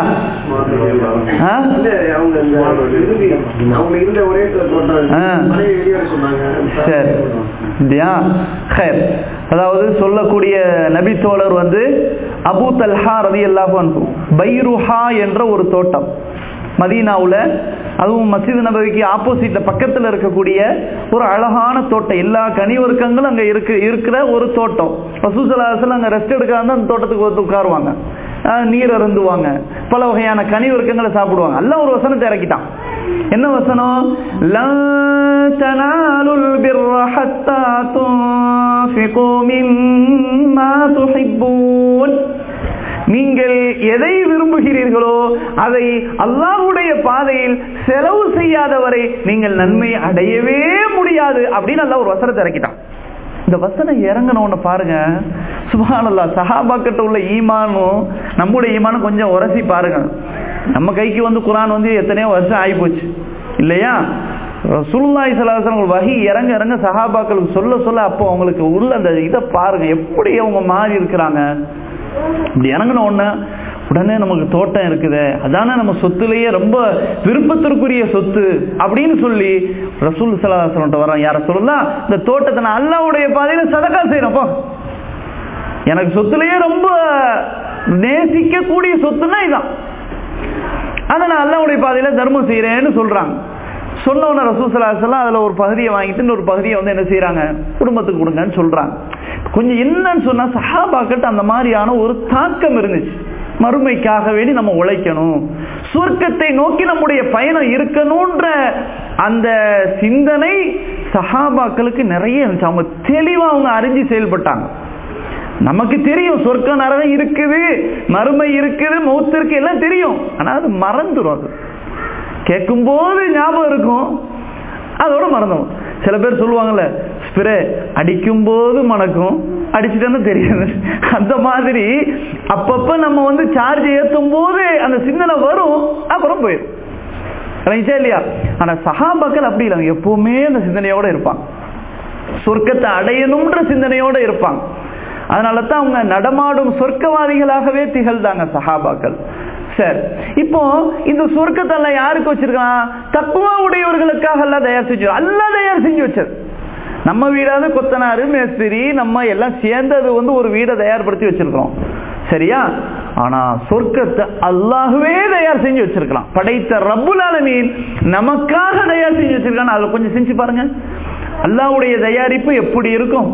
ஆ? இல்ல, அவங்க இந்த இறுதி, அவங்க இருந்த ஒரே தோட்டம் ஆ. பழைய வெளியே சொன்னாங்க சரி இல்லையா ஹைர் அதாவது சொல்லக்கூடிய நபி தோழர் வந்து அபு தல்ஹா ரதி அல்லாஹு பைருஹா என்ற ஒரு தோட்டம் மதீனாவுல அதுவும் மசித் நபவிக்கு ஆப்போசிட்ல பக்கத்துல இருக்கக்கூடிய ஒரு அழகான தோட்டம் எல்லா கனிவர்க்கங்களும் அங்க இருக்கு இருக்கிற ஒரு தோட்டம் பசுசலாசல் அங்க ரெஸ்ட் எடுக்காம அந்த தோட்டத்துக்கு வந்து உட்காருவாங்க ஆஹ் நீர் அருந்துவாங்க பல வகையான கனிவர்க்கங்களை சாப்பிடுவாங்க எல்லாம் ஒரு வசனத்தை இறக்கிட்டான் என்ன வசனம் லன் தனாலுல் பிர்ர ஹத்தா துன்ஃபிகு மிம்மா துஹிப்பூன் நீங்கள் எதை விரும்புகிறீர்களோ அதை அல்லாஹ்வுடைய பாதையில் செலவு செய்யாதவரை நீங்கள் நன்மை அடையவே முடியாது அப்படின்னு அல்லாஹ் ஒரு வசனத்தை இறக்கிட்டான் இந்த வசனம் இறங்கணும்னு பாருங்க சுபானல்லா சஹாபாக்கிட்ட உள்ள ஈமானும் நம்முடைய ஈமானும் கொஞ்சம் உரசி பாருங்க நம்ம கைக்கு வந்து குரான் வந்து எத்தனையோ வருஷம் ஆகி போச்சு இல்லையா சுல்லாய் சலாசனம் வகி இறங்க இறங்க சஹாபாக்களுக்கு சொல்ல சொல்ல அப்போ அவங்களுக்கு உள்ள அந்த இதை பாருங்க எப்படி அவங்க மாறி இருக்கிறாங்க இப்படி இறங்கின உடனே உடனே நமக்கு தோட்டம் இருக்குது அதானே நம்ம சொத்துலயே ரொம்ப விருப்பத்திற்குரிய சொத்து அப்படின்னு சொல்லி ரசூல் சலாசன் வரோம் யார சொல்லலாம் இந்த தோட்டத்தை நான் அல்லாவுடைய பாதையில சதக்கா செய்யறோம் போ எனக்கு சொத்துலயே ரொம்ப நேசிக்கக்கூடிய சொத்துன்னா இதான் அதை நான் அல்லாவுடைய பாதையில தர்மம் செய்யறேன்னு சொல்றாங்க சொன்னவன ரசூசலாசல்லாம் அதுல ஒரு பகுதியை வாங்கிட்டு இன்னொரு பகுதியை வந்து என்ன செய்யறாங்க குடும்பத்துக்கு கொடுங்கன்னு சொல்றாங்க கொஞ்சம் என்னன்னு சொன்னா சஹாபாக்கிட்ட அந்த மாதிரியான ஒரு தாக்கம் இருந்துச்சு மறுமைக்காக வேண்டி நம்ம உழைக்கணும் சொர்க்கத்தை நோக்கி நம்முடைய பயணம் இருக்கணும்ன்ற அந்த சிந்தனை சஹாபாக்களுக்கு நிறைய இருந்துச்சு அவங்க தெளிவா அவங்க அறிஞ்சு செயல்பட்டாங்க நமக்கு தெரியும் சொர்க்க நரகம் இருக்குது மறுமை இருக்குது மௌத்து இருக்கு எல்லாம் தெரியும் ஆனா அது மறந்துடும் அது கேட்கும் போது ஞாபகம் இருக்கும் அதோட மறந்துடும் சில பேர் சொல்லுவாங்கல்ல ஸ்ப்ரே அடிக்கும் போது மணக்கும் அடிச்சுட்டேன்னு தெரியாது அந்த மாதிரி அப்பப்ப நம்ம வந்து சார்ஜ் ஏற்றும் போது அந்த சிந்தனை வரும் அப்புறம் போயிடும் இல்லையா ஆனா சகாபாக்கள் அப்படி இல்லை எப்பவுமே அந்த சிந்தனையோட இருப்பாங்க சொர்க்கத்தை அடையணும்ன்ற சிந்தனையோட இருப்பாங்க அதனால தான் அவங்க நடமாடும் சொர்க்கவாதிகளாகவே திகழ்ந்தாங்க சஹாபாக்கள் சரி இப்போ இந்த சொர்க்கத்தெல்லாம் யாருக்கு வச்சிருக்கான் தக்குவா உடையவர்களுக்காக எல்லாம் தயார் செஞ்சு அல்ல தயார் செஞ்சு வச்சது நம்ம வீடாவது கொத்தனாரு மேஸ்திரி நம்ம எல்லாம் சேர்ந்து அது வந்து ஒரு வீடை தயார்படுத்தி வச்சிருக்கிறோம் சரியா ஆனா சொர்க்கத்தை அல்லாஹுவே தயார் செஞ்சு வச்சிருக்கலாம் படைத்த ரப்புல் ஆலமீன் நமக்காக தயார் செஞ்சு வச்சிருக்கான் அதுல கொஞ்சம் செஞ்சு பாருங்க அல்லாவுடைய தயாரிப்பு எப்படி இருக்கும்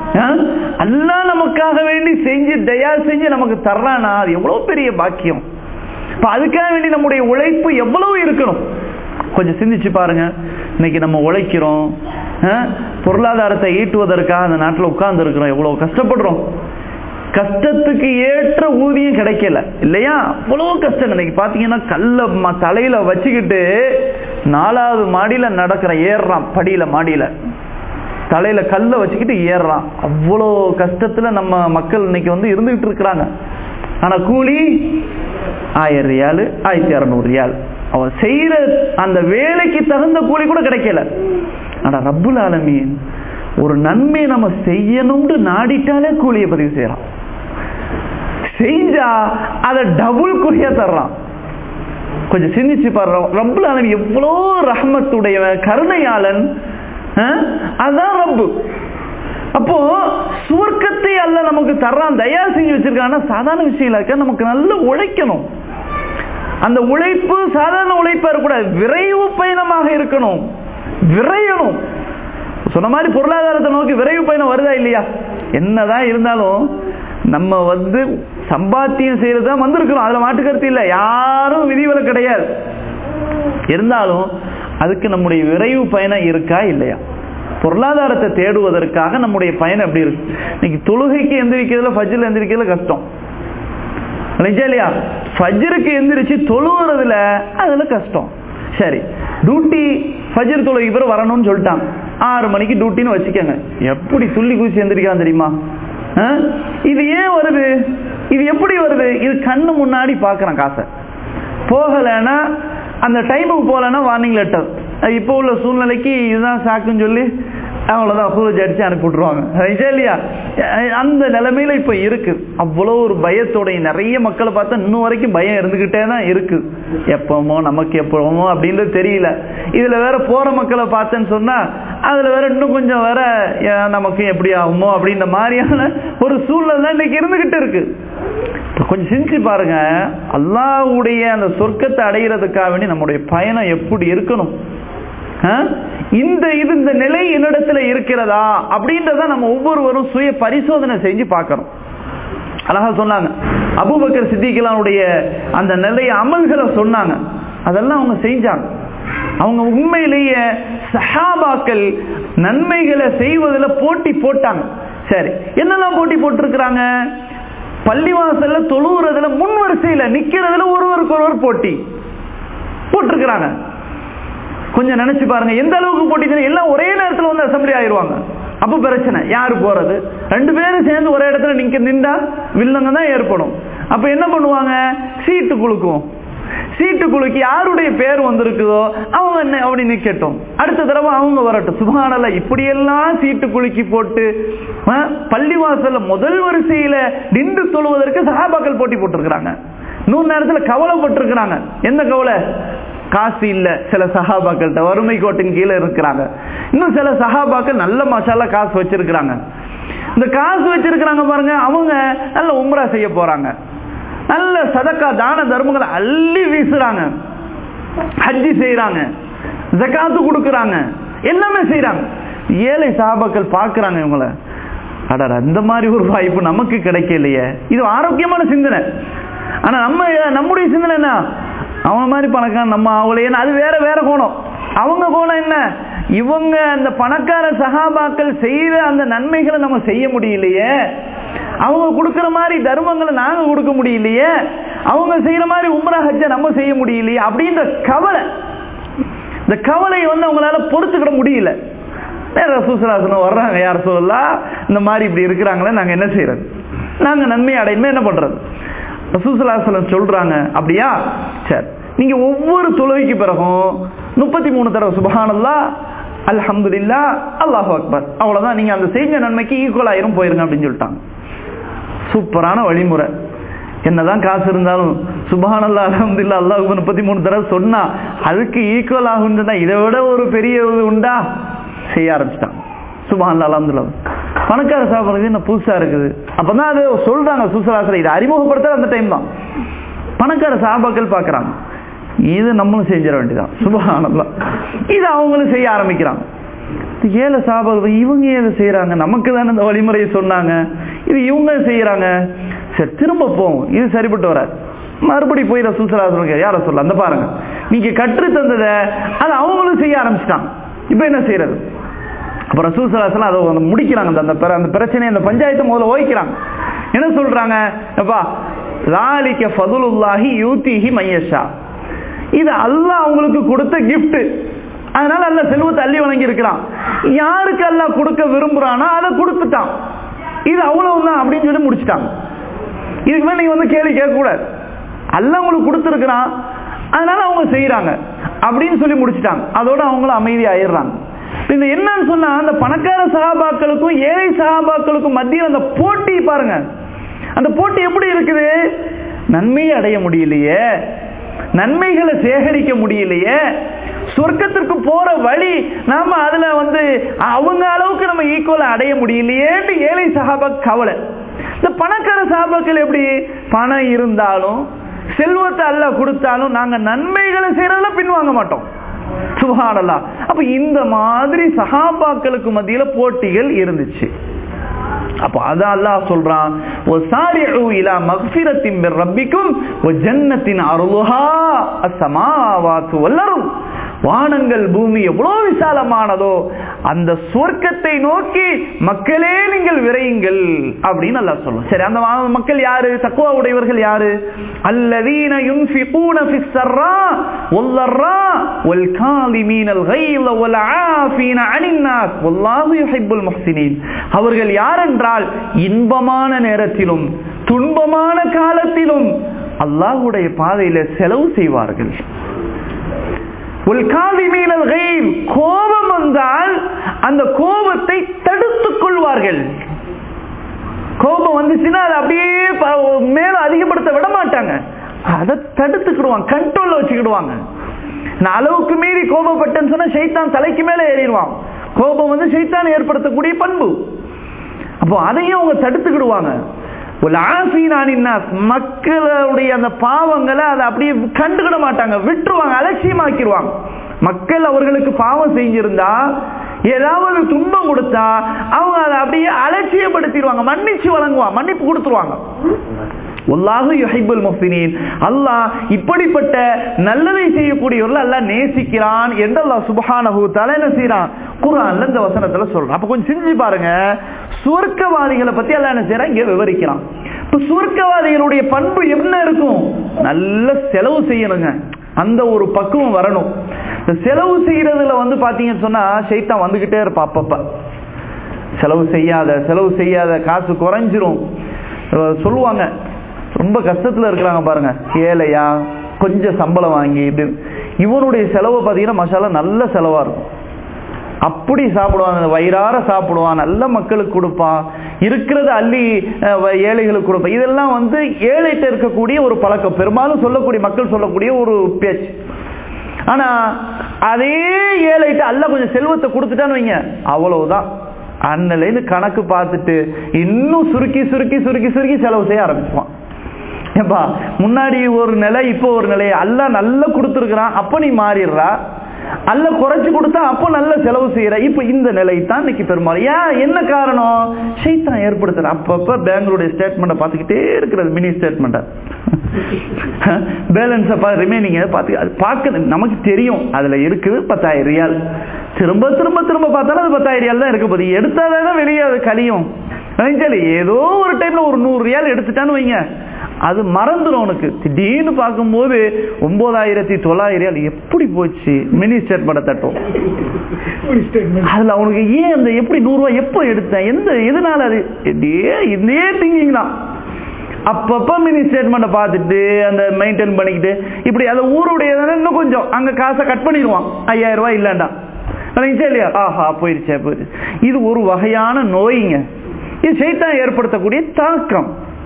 அல்லா நமக்காக வேண்டி செஞ்சு தயார் செஞ்சு நமக்கு தர்றானா அது எவ்வளவு பெரிய பாக்கியம் இப்ப அதுக்காக வேண்டி நம்முடைய உழைப்பு எவ்வளவு இருக்கணும் கொஞ்சம் சிந்திச்சு பாருங்க இன்னைக்கு நம்ம உழைக்கிறோம் பொருளாதாரத்தை ஈட்டுவதற்காக அந்த நாட்டில் உட்கார்ந்து இருக்கிறோம் எவ்வளவு கஷ்டப்படுறோம் கஷ்டத்துக்கு ஏற்ற ஊதியம் கிடைக்கல இல்லையா அவ்வளவு கஷ்டம் இன்னைக்கு பாத்தீங்கன்னா கல்ல தலையில வச்சுக்கிட்டு நாலாவது மாடியில நடக்கிற ஏறுறான் படியில மாடியில தலையில கல்ல வச்சுக்கிட்டு ஏறுறான் அவ்வளோ கஷ்டத்துல நம்ம மக்கள் இன்னைக்கு வந்து இருந்துகிட்டு இருக்கிறாங்க ஆனா கூலி ஆயிரம் ரியாலு ஆயிரத்தி அறுநூறு ரியால் அவன் செய்யற அந்த வேலைக்கு தகுந்த கூலி கூட கிடைக்கல ஆனா ரப்புல் ஆலமீன் ஒரு நன்மை நம்ம செய்யணும்னு நாடிட்டாலே கூலியை பதிவு செய்யறான் செஞ்சா அதை டபுள் கூலியா தர்றான் கொஞ்சம் சிந்திச்சு பாரு ரப்புல் ஆலமீன் எவ்வளோ ரஹமத்துடையவன் கருணையாளன் அதுதான் ரப்பு அப்போ சுவர்க்கத்தை அல்ல நமக்கு தர்றான் தயார் செஞ்சு வச்சிருக்கான சாதாரண விஷயம் இருக்க நமக்கு நல்ல உழைக்கணும் அந்த உழைப்பு சாதாரண உழைப்பா இருக்கக்கூடாது விரைவு பயணமாக இருக்கணும் விரையணும் சொன்ன மாதிரி பொருளாதாரத்தை நோக்கி விரைவு பயணம் வருதா இல்லையா என்னதான் இருந்தாலும் நம்ம வந்து சம்பாத்தியம் செய்யறதுதான் வந்திருக்கிறோம் அதுல மாட்டுக்கருத்து இல்லை யாரும் விதிவிலக்கு கிடையாது இருந்தாலும் அதுக்கு நம்முடைய விரைவு பயணம் இருக்கா இல்லையா பொருளாதாரத்தை தேடுவதற்காக நம்முடைய பயணம் எப்படி இருக்கு இன்னைக்கு தொழுகைக்கு எந்திரிக்கிறதுல ஃபஜ்ல எந்திரிக்கிறதுல கஷ்டம் இல்லையா ஃபஜ்ருக்கு எந்திரிச்சு தொழுவுறதுல அதுல கஷ்டம் சரி டியூட்டி ஃபஜ்ர் தொழுகைக்கு பிறகு வரணும்னு சொல்லிட்டாங்க ஆறு மணிக்கு டியூட்டின்னு வச்சுக்கோங்க எப்படி துள்ளி குதிச்சு எந்திரிக்கலாம் தெரியுமா இது ஏன் வருது இது எப்படி வருது இது கண்ணு முன்னாடி பாக்குறேன் காசை போகலைன்னா அந்த டைமுக்கு போகலன்னா வார்னிங் லெட்டர் இப்போ உள்ள சூழ்நிலைக்கு இதுதான் சாக்குன்னு சொல்லி அவ்வளோதான் சூரஜ் அடிச்சு அனுப்பி விட்டுருவாங்க இல்லையா அந்த நிலைமையில இப்போ இருக்கு அவ்வளோ ஒரு பயத்தோடைய நிறைய மக்களை பார்த்தா இன்னும் வரைக்கும் பயம் இருந்துகிட்டே தான் இருக்கு எப்பமோ நமக்கு எப்பமோ அப்படின்றது தெரியல இதுல வேற போற மக்களை பார்த்தேன்னு சொன்னா அதுல வேற இன்னும் கொஞ்சம் வேற நமக்கு எப்படி ஆகுமோ அப்படின்ற மாதிரியான ஒரு சூழ்நிலை இன்னைக்கு இருந்துகிட்டு இருக்கு கொஞ்சம் சிந்திச்சு பாருங்க அல்லாஹ்வுடைய அந்த சொர்க்கத்தை அடைகிறதுக்காக வேண்டி நம்முடைய பயணம் எப்படி இருக்கணும் ஆ? இந்த இது இந்த நிலை என்னிடத்துல இருக்கிறதா அப்படின்றத நம்ம ஒவ்வொருவரும் சுய பரிசோதனை செஞ்சு பார்க்கணும் அழகா சொன்னாங்க அபூபக்கர் சித்திகளானுடைய அந்த நிலைய அமல்களை சொன்னாங்க அதெல்லாம் அவங்க செஞ்சாங்க அவங்க உண்மையிலேயே சஹாபாக்கள் நன்மைகளை செய்வதில் போட்டி போட்டாங்க சரி என்னெல்லாம் போட்டி போட்டிருக்கிறாங்க பள்ளிவாசல்ல தொழுவுறதுல முன் வரிசையில நிக்கிறதுல ஒருவருக்கு ஒருவர் போட்டி போட்டிருக்கிறாங்க கொஞ்சம் நினைச்சு பாருங்க எந்த அளவுக்கு போட்டி எல்லாம் ஒரே நேரத்தில் வந்து அசம்பிளி ஆயிருவாங்க அப்ப பிரச்சனை யாரு போறது ரெண்டு பேரும் சேர்ந்து ஒரே இடத்துல நிக்க நின்றா வில்லங்க தான் ஏற்படும் அப்ப என்ன பண்ணுவாங்க சீட்டு குலுக்கும் சீட்டு குலுக்கி யாருடைய பேர் வந்திருக்குதோ அவங்க என்ன அப்படி நிக்கட்டும் அடுத்த தடவை அவங்க வரட்டும் சுபானல்ல இப்படியெல்லாம் சீட்டு குலுக்கி போட்டு ஆ, பள்ளிவாசல்ல முதல் வரிசையில நின்று தொழுவதற்கு சகாபாக்கள் போட்டி போட்டிருக்கிறாங்க நூறு நேரத்துல கவலைப்பட்டிருக்கிறாங்க என்ன கவலை காசு இல்ல சில சஹாபாக்கள்கிட்ட வறுமை கோட்டின் கீழே இருக்கிறாங்க இன்னும் சில சஹாபாக்கள் நல்ல மசாலா காசு வச்சிருக்கிறாங்க இந்த காசு வச்சிருக்கிறாங்க பாருங்க அவங்க நல்ல உம்ரா செய்ய போறாங்க நல்ல சதக்கா தான தர்மங்களை அள்ளி வீசுறாங்க ஹஜ்ஜி செய்யறாங்க ஜகாத்து கொடுக்கறாங்க எல்லாமே செய்யறாங்க ஏழை சஹாபாக்கள் பார்க்கறாங்க இவங்கள அடடா இந்த மாதிரி ஒரு வாய்ப்பு நமக்கு கிடைக்கலையே இது ஆரோக்கியமான சிந்தனை ஆனா நம்ம நம்முடைய சிந்தனை என்ன அவன் மாதிரி பணக்காரன் நம்ம அவளே அது வேற வேற கோணம் அவங்க கோணம் என்ன இவங்க அந்த பணக்கார சகாபாக்கள் செய்த அந்த நன்மைகளை நம்ம செய்ய முடியலையே அவங்க கொடுக்கிற மாதிரி தர்மங்களை நாங்க கொடுக்க முடியலையே அவங்க செய்யற மாதிரி உம்ரா ஹஜ்ஜ நம்ம செய்ய முடியலையே அப்படின்ற கவலை இந்த கவலையை வந்து அவங்களால பொறுத்துக்கிட முடியல வேற சுசராசனம் வர்றாங்க யார் சொல்லலாம் இந்த மாதிரி இப்படி இருக்கிறாங்களே நாங்க என்ன செய்யறது நாங்க நன்மை அடையணுமே என்ன பண்றது ரசூசலாசலம் சொல்றாங்க அப்படியா சரி நீங்க ஒவ்வொரு தொழுகைக்கு பிறகும் முப்பத்தி மூணு தடவை சுபஹானல்லா அல்ஹம்துலில்லா அல்லாஹு அக்பர் அவ்வளவுதான் நீங்க அந்த செஞ்ச நன்மைக்கு ஈக்குவல் ஆயிரும் போயிருங்க அப்படின்னு சொல்லிட்டாங்க சூப்பரான வழிமுறை என்னதான் காசு இருந்தாலும் சுபஹானல்லா அல்ஹம்துலில்லா அல்லாஹ் முப்பத்தி மூணு தடவை சொன்னா அதுக்கு ஈக்குவல் ஆகும் சொன்னா இதை விட ஒரு பெரிய இது உண்டா செய்ய ஆரம்பிச்சிட்டாங்க சுபஹானல்லா அல்ஹம்துலில்லா பணக்கார சாப்பிடுறது என்ன புதுசா இருக்குது அப்பதான் அது சொல்றாங்க சுசலாசல இதை அறிமுகப்படுத்த அந்த டைம் தான் பணக்கார சாபாக்கள் பாக்குறாங்க இது நம்மளும் செஞ்சிட வேண்டியதான் சுபஹானல்லா இது அவங்களும் செய்ய ஆரம்பிக்கிறாங்க இது ஏழை சாபாக்கள் இவங்க ஏதை செய்யறாங்க நமக்கு தானே இந்த வழிமுறையை சொன்னாங்க இது இவங்க செய்யறாங்க சரி திரும்ப போவோம் இது சரிப்பட்டு வராது மறுபடி போய் ரசூசலா சொல்லுங்க யார சொல்ல அந்த பாருங்க நீங்க கற்று தந்ததை அது அவங்களும் செய்ய ஆரம்பிச்சிட்டாங்க இப்ப என்ன செய்யறது அப்ப ரசூல் சலாசலம் அதை வந்து முடிக்கிறாங்க அந்த- அந்த பிர- அந்த பிரச்சனை அந்த பஞ்சாயத்தை முதல்ல ஓய்க்கிறாங்க என்ன சொல்றாங்க அப்பா லாலிக்க ஃபதுலுல்லாஹி யூத்திஹி மையஷா இது அல்லாஹ் அவங்களுக்கு கொடுத்த gift அதனால அல்லாஹ் செல்வத்தை அள்ளி வழங்கி இருக்கிறான் யாருக்கு அல்லாஹ் கொடுக்க விரும்புறானோ அதை கொடுத்துட்டான் இது அவ்வளவுதான் அப்படின்னு சொல்லி முடிச்சிட்டாங்க இதுக்கு மேல நீங்க வந்து கேள்வி கேட்க கூடாது அல்லாஹ் உங்களுக்கு கொடுத்துருக்கிறான் அதனால அவங்க செய்யறாங்க அப்படின்னு சொல்லி முடிச்சிட்டாங்க அதோட அவங்களும் அமைதி ஆயிடுறாங்க இந்த என்னன்னு சொன்னா அந்த பணக்கார சகாபாக்களுக்கும் ஏழை சகாபாக்களுக்கும் மத்தியில் அந்த போட்டி பாருங்க அந்த போட்டி எப்படி இருக்குது நன்மையை அடைய முடியலையே நன்மைகளை சேகரிக்க முடியலையே சொர்க்கத்திற்கு போற வழி நாம அதுல வந்து அவங்க அளவுக்கு நம்ம ஈக்குவலா அடைய முடியலையேன்னு ஏழை சகாபா கவலை இந்த பணக்கார சகாபாக்கள் எப்படி பணம் இருந்தாலும் செல்வத்தை அல்ல கொடுத்தாலும் நாங்க நன்மைகளை செய்யறதுல பின்வாங்க மாட்டோம் சுகானல்லா அப்ப இந்த மாதிரி சஹாபாக்களுக்கு மத்தியில போட்டிகள் இருந்துச்சு அப்ப அத அல்லாஹ் சொல்றான் وَسَارِعُوا إِلَى مَغْفِرَةٍ مِّن رَّبِّكُمْ وَجَنَّةٍ عَرْضُهَا السَّمَاوَاتُ وَالْأَرْضُ வானங்கள் பூமி எவ்வளவு விசாலமானதோ அந்த சொர்க்கத்தை நோக்கி மக்களே நீங்கள் விரையுங்கள் அப்படின்னு அல்லாஹ் சொல்லும் சரி அந்த வா- மக்கள் யாரு தக்குவா உடையவர்கள் யாரு அல்லதீன யுன்ஃபிகூன ஃபிஸ் ஸர்ரா வல்லர்ரா வல் காலிமீனல் கைல வல் ஆஃபீன அனின் நாஸ் வல்லாஹு யுஹிப்புல் முஹ்சினீன் அவர்கள் யாரென்றால் இன்பமான நேரத்திலும் துன்பமான காலத்திலும் அல்லாஹ்வுடைய பாதையில செலவு செய்வார்கள் உல்காதிமீன கைல் கோபம் வந்தால் அந்த கோபத்தை தடுத்துக் கொள்வார்கள் கோபம் வந்துச்சுன்னா அதை அப்படியே ப- மேல அதிகப்படுத்த விட மாட்டாங்க அதை தடுத்துக்கிடுவாங்க கண்ட்ரோல்ல வச்சுக்கிடுவாங்க நான் அளவுக்கு மீறி கோபப்பட்டேன்னு சொன்னா சைத்தான் தலைக்கு மேல ஏறிடுவான் கோபம் வந்து சைத்தான் ஏற்படுத்தக்கூடிய பண்பு அப்போ அதையும் அவங்க தடுத்துக்கிடுவாங்க மக்களுடைய அந்த பாவங்களை அதை அப்படியே கண்டுக்கிட மாட்டாங்க விட்டுருவாங்க அலட்சியமாக்கிடுவாங்க மக்கள் அவர்களுக்கு பாவம் செஞ்சிருந்தா ஏதாவது துன்பம் கொடுத்தா அவங்க அதை அப்படியே அலட்சியப்படுத்திடுவாங்க மன்னிச்சு வழங்குவாங்க மன்னிப்பு கொடுத்துருவாங்க ஒல்லாஹு யுஹிபுல் முஃபினீன் அல்லாஹ் இப்படிப்பட்ட நல்லதை செய்யக்கூடியவர்கள் அல்லாஹ் நேசிக்கிறான் என்று அல்லாஹ் சுபஹானஹு தஆலா என்ன செய்றான் குர்ஆன்ல இந்த வசனத்துல சொல்றான் அப்ப கொஞ்சம் சிந்திச்சு பாருங்க சுவர்க்கவாதிகளை பத்தி அல்லாஹ் என்ன செய்றான் இங்க விவரிக்கிறான் இப்ப சுவர்க்கவாதிகளுடைய பண்பு என்ன இருக்கும் நல்ல செலவு செய்யணுங்க அந்த ஒரு பக்குவம் வரணும் இந்த செலவு செய்யறதுல வந்து பாத்தீங்கன்னு சொன்னா சைத்தான் வந்துகிட்டே இருப்பா அப்பப்ப செலவு செய்யாத செலவு செய்யாத காசு குறைஞ்சிரும் சொல்லுவாங்க ரொம்ப கஷ்டத்துல இருக்கிறாங்க பாருங்க ஏழையா கொஞ்சம் சம்பளம் வாங்கி இப்படி இவனுடைய செலவு பார்த்தீங்கன்னா மசாலா நல்ல செலவா இருக்கும் அப்படி சாப்பிடுவாங்க வயிறார சாப்பிடுவான் நல்ல மக்களுக்கு கொடுப்பான் இருக்கிறத அள்ளி ஏழைகளுக்கு கொடுப்பான் இதெல்லாம் வந்து ஏழைட்ட இருக்கக்கூடிய ஒரு பழக்கம் பெரும்பாலும் சொல்லக்கூடிய மக்கள் சொல்லக்கூடிய ஒரு பேச்சு ஆனா அதே ஏழைட்ட அல்ல கொஞ்சம் செல்வத்தை கொடுத்துட்டான்னு வைங்க அவ்வளவுதான் அண்ணலேருந்து கணக்கு பார்த்துட்டு இன்னும் சுருக்கி சுருக்கி சுருக்கி சுருக்கி செலவு செய்ய ஆரம்பிச்சுவான் ஏப்பா முன்னாடி ஒரு நிலை இப்போ ஒரு நிலை அல்ல நல்லா கொடுத்துருக்குறான் அப்ப நீ மாறிடுறா அல்ல குறைச்சு கொடுத்தா அப்போ நல்ல செலவு செய்யற இப்ப இந்த நிலை தான் இன்னைக்கு பெரும்பாலும் ஏன் என்ன காரணம் சைத்தான் ஏற்படுத்துற அப்பப்ப பேங்களுடைய ஸ்டேட்மெண்ட்டை பார்த்துக்கிட்டே இருக்கிறது மினி ஸ்டேட்மெண்ட்டை பேலன்ஸை ரிமைனிங் பார்த்து அது பார்க்க நமக்கு தெரியும் அதுல இருக்குது பத்தாயிரம் ரியால் திரும்ப திரும்ப திரும்ப பார்த்தாலும் அது பத்தாயிரம் ரியால் தான் இருக்க போது எடுத்தாதான் வெளியே அது கழியும் ஏதோ ஒரு டைம்ல ஒரு நூறு ரியால் எடுத்துட்டான்னு வைங்க அது மறந்துடும் உனக்கு திடீர்னு பார்க்கும்போது ஒன்பதாயிரத்தி தொள்ளாயிரம் எப்படி போச்சு மினி ஸ்டேட்மெண்ட் தட்டும் அதுல அவனுக்கு ஏன் அந்த எப்படி நூறு ரூபாய் எப்போ எடுத்தேன் எந்த எதனால அது இதே திங்கிங் தான் அப்பப்ப மினி ஸ்டேட்மெண்ட்டை பார்த்துட்டு அந்த மெயின்டைன் பண்ணிக்கிட்டு இப்படி அந்த ஊருடைய இன்னும் கொஞ்சம் அங்க காசை கட் பண்ணிடுவான் ஐயாயிரம் ரூபாய் இல்லைண்டா இல்லையா ஆஹா போயிருச்சே போயிருச்சு இது ஒரு வகையான நோய்ங்க இது சைத்தான் ஏற்படுத்தக்கூடிய தாக்கம்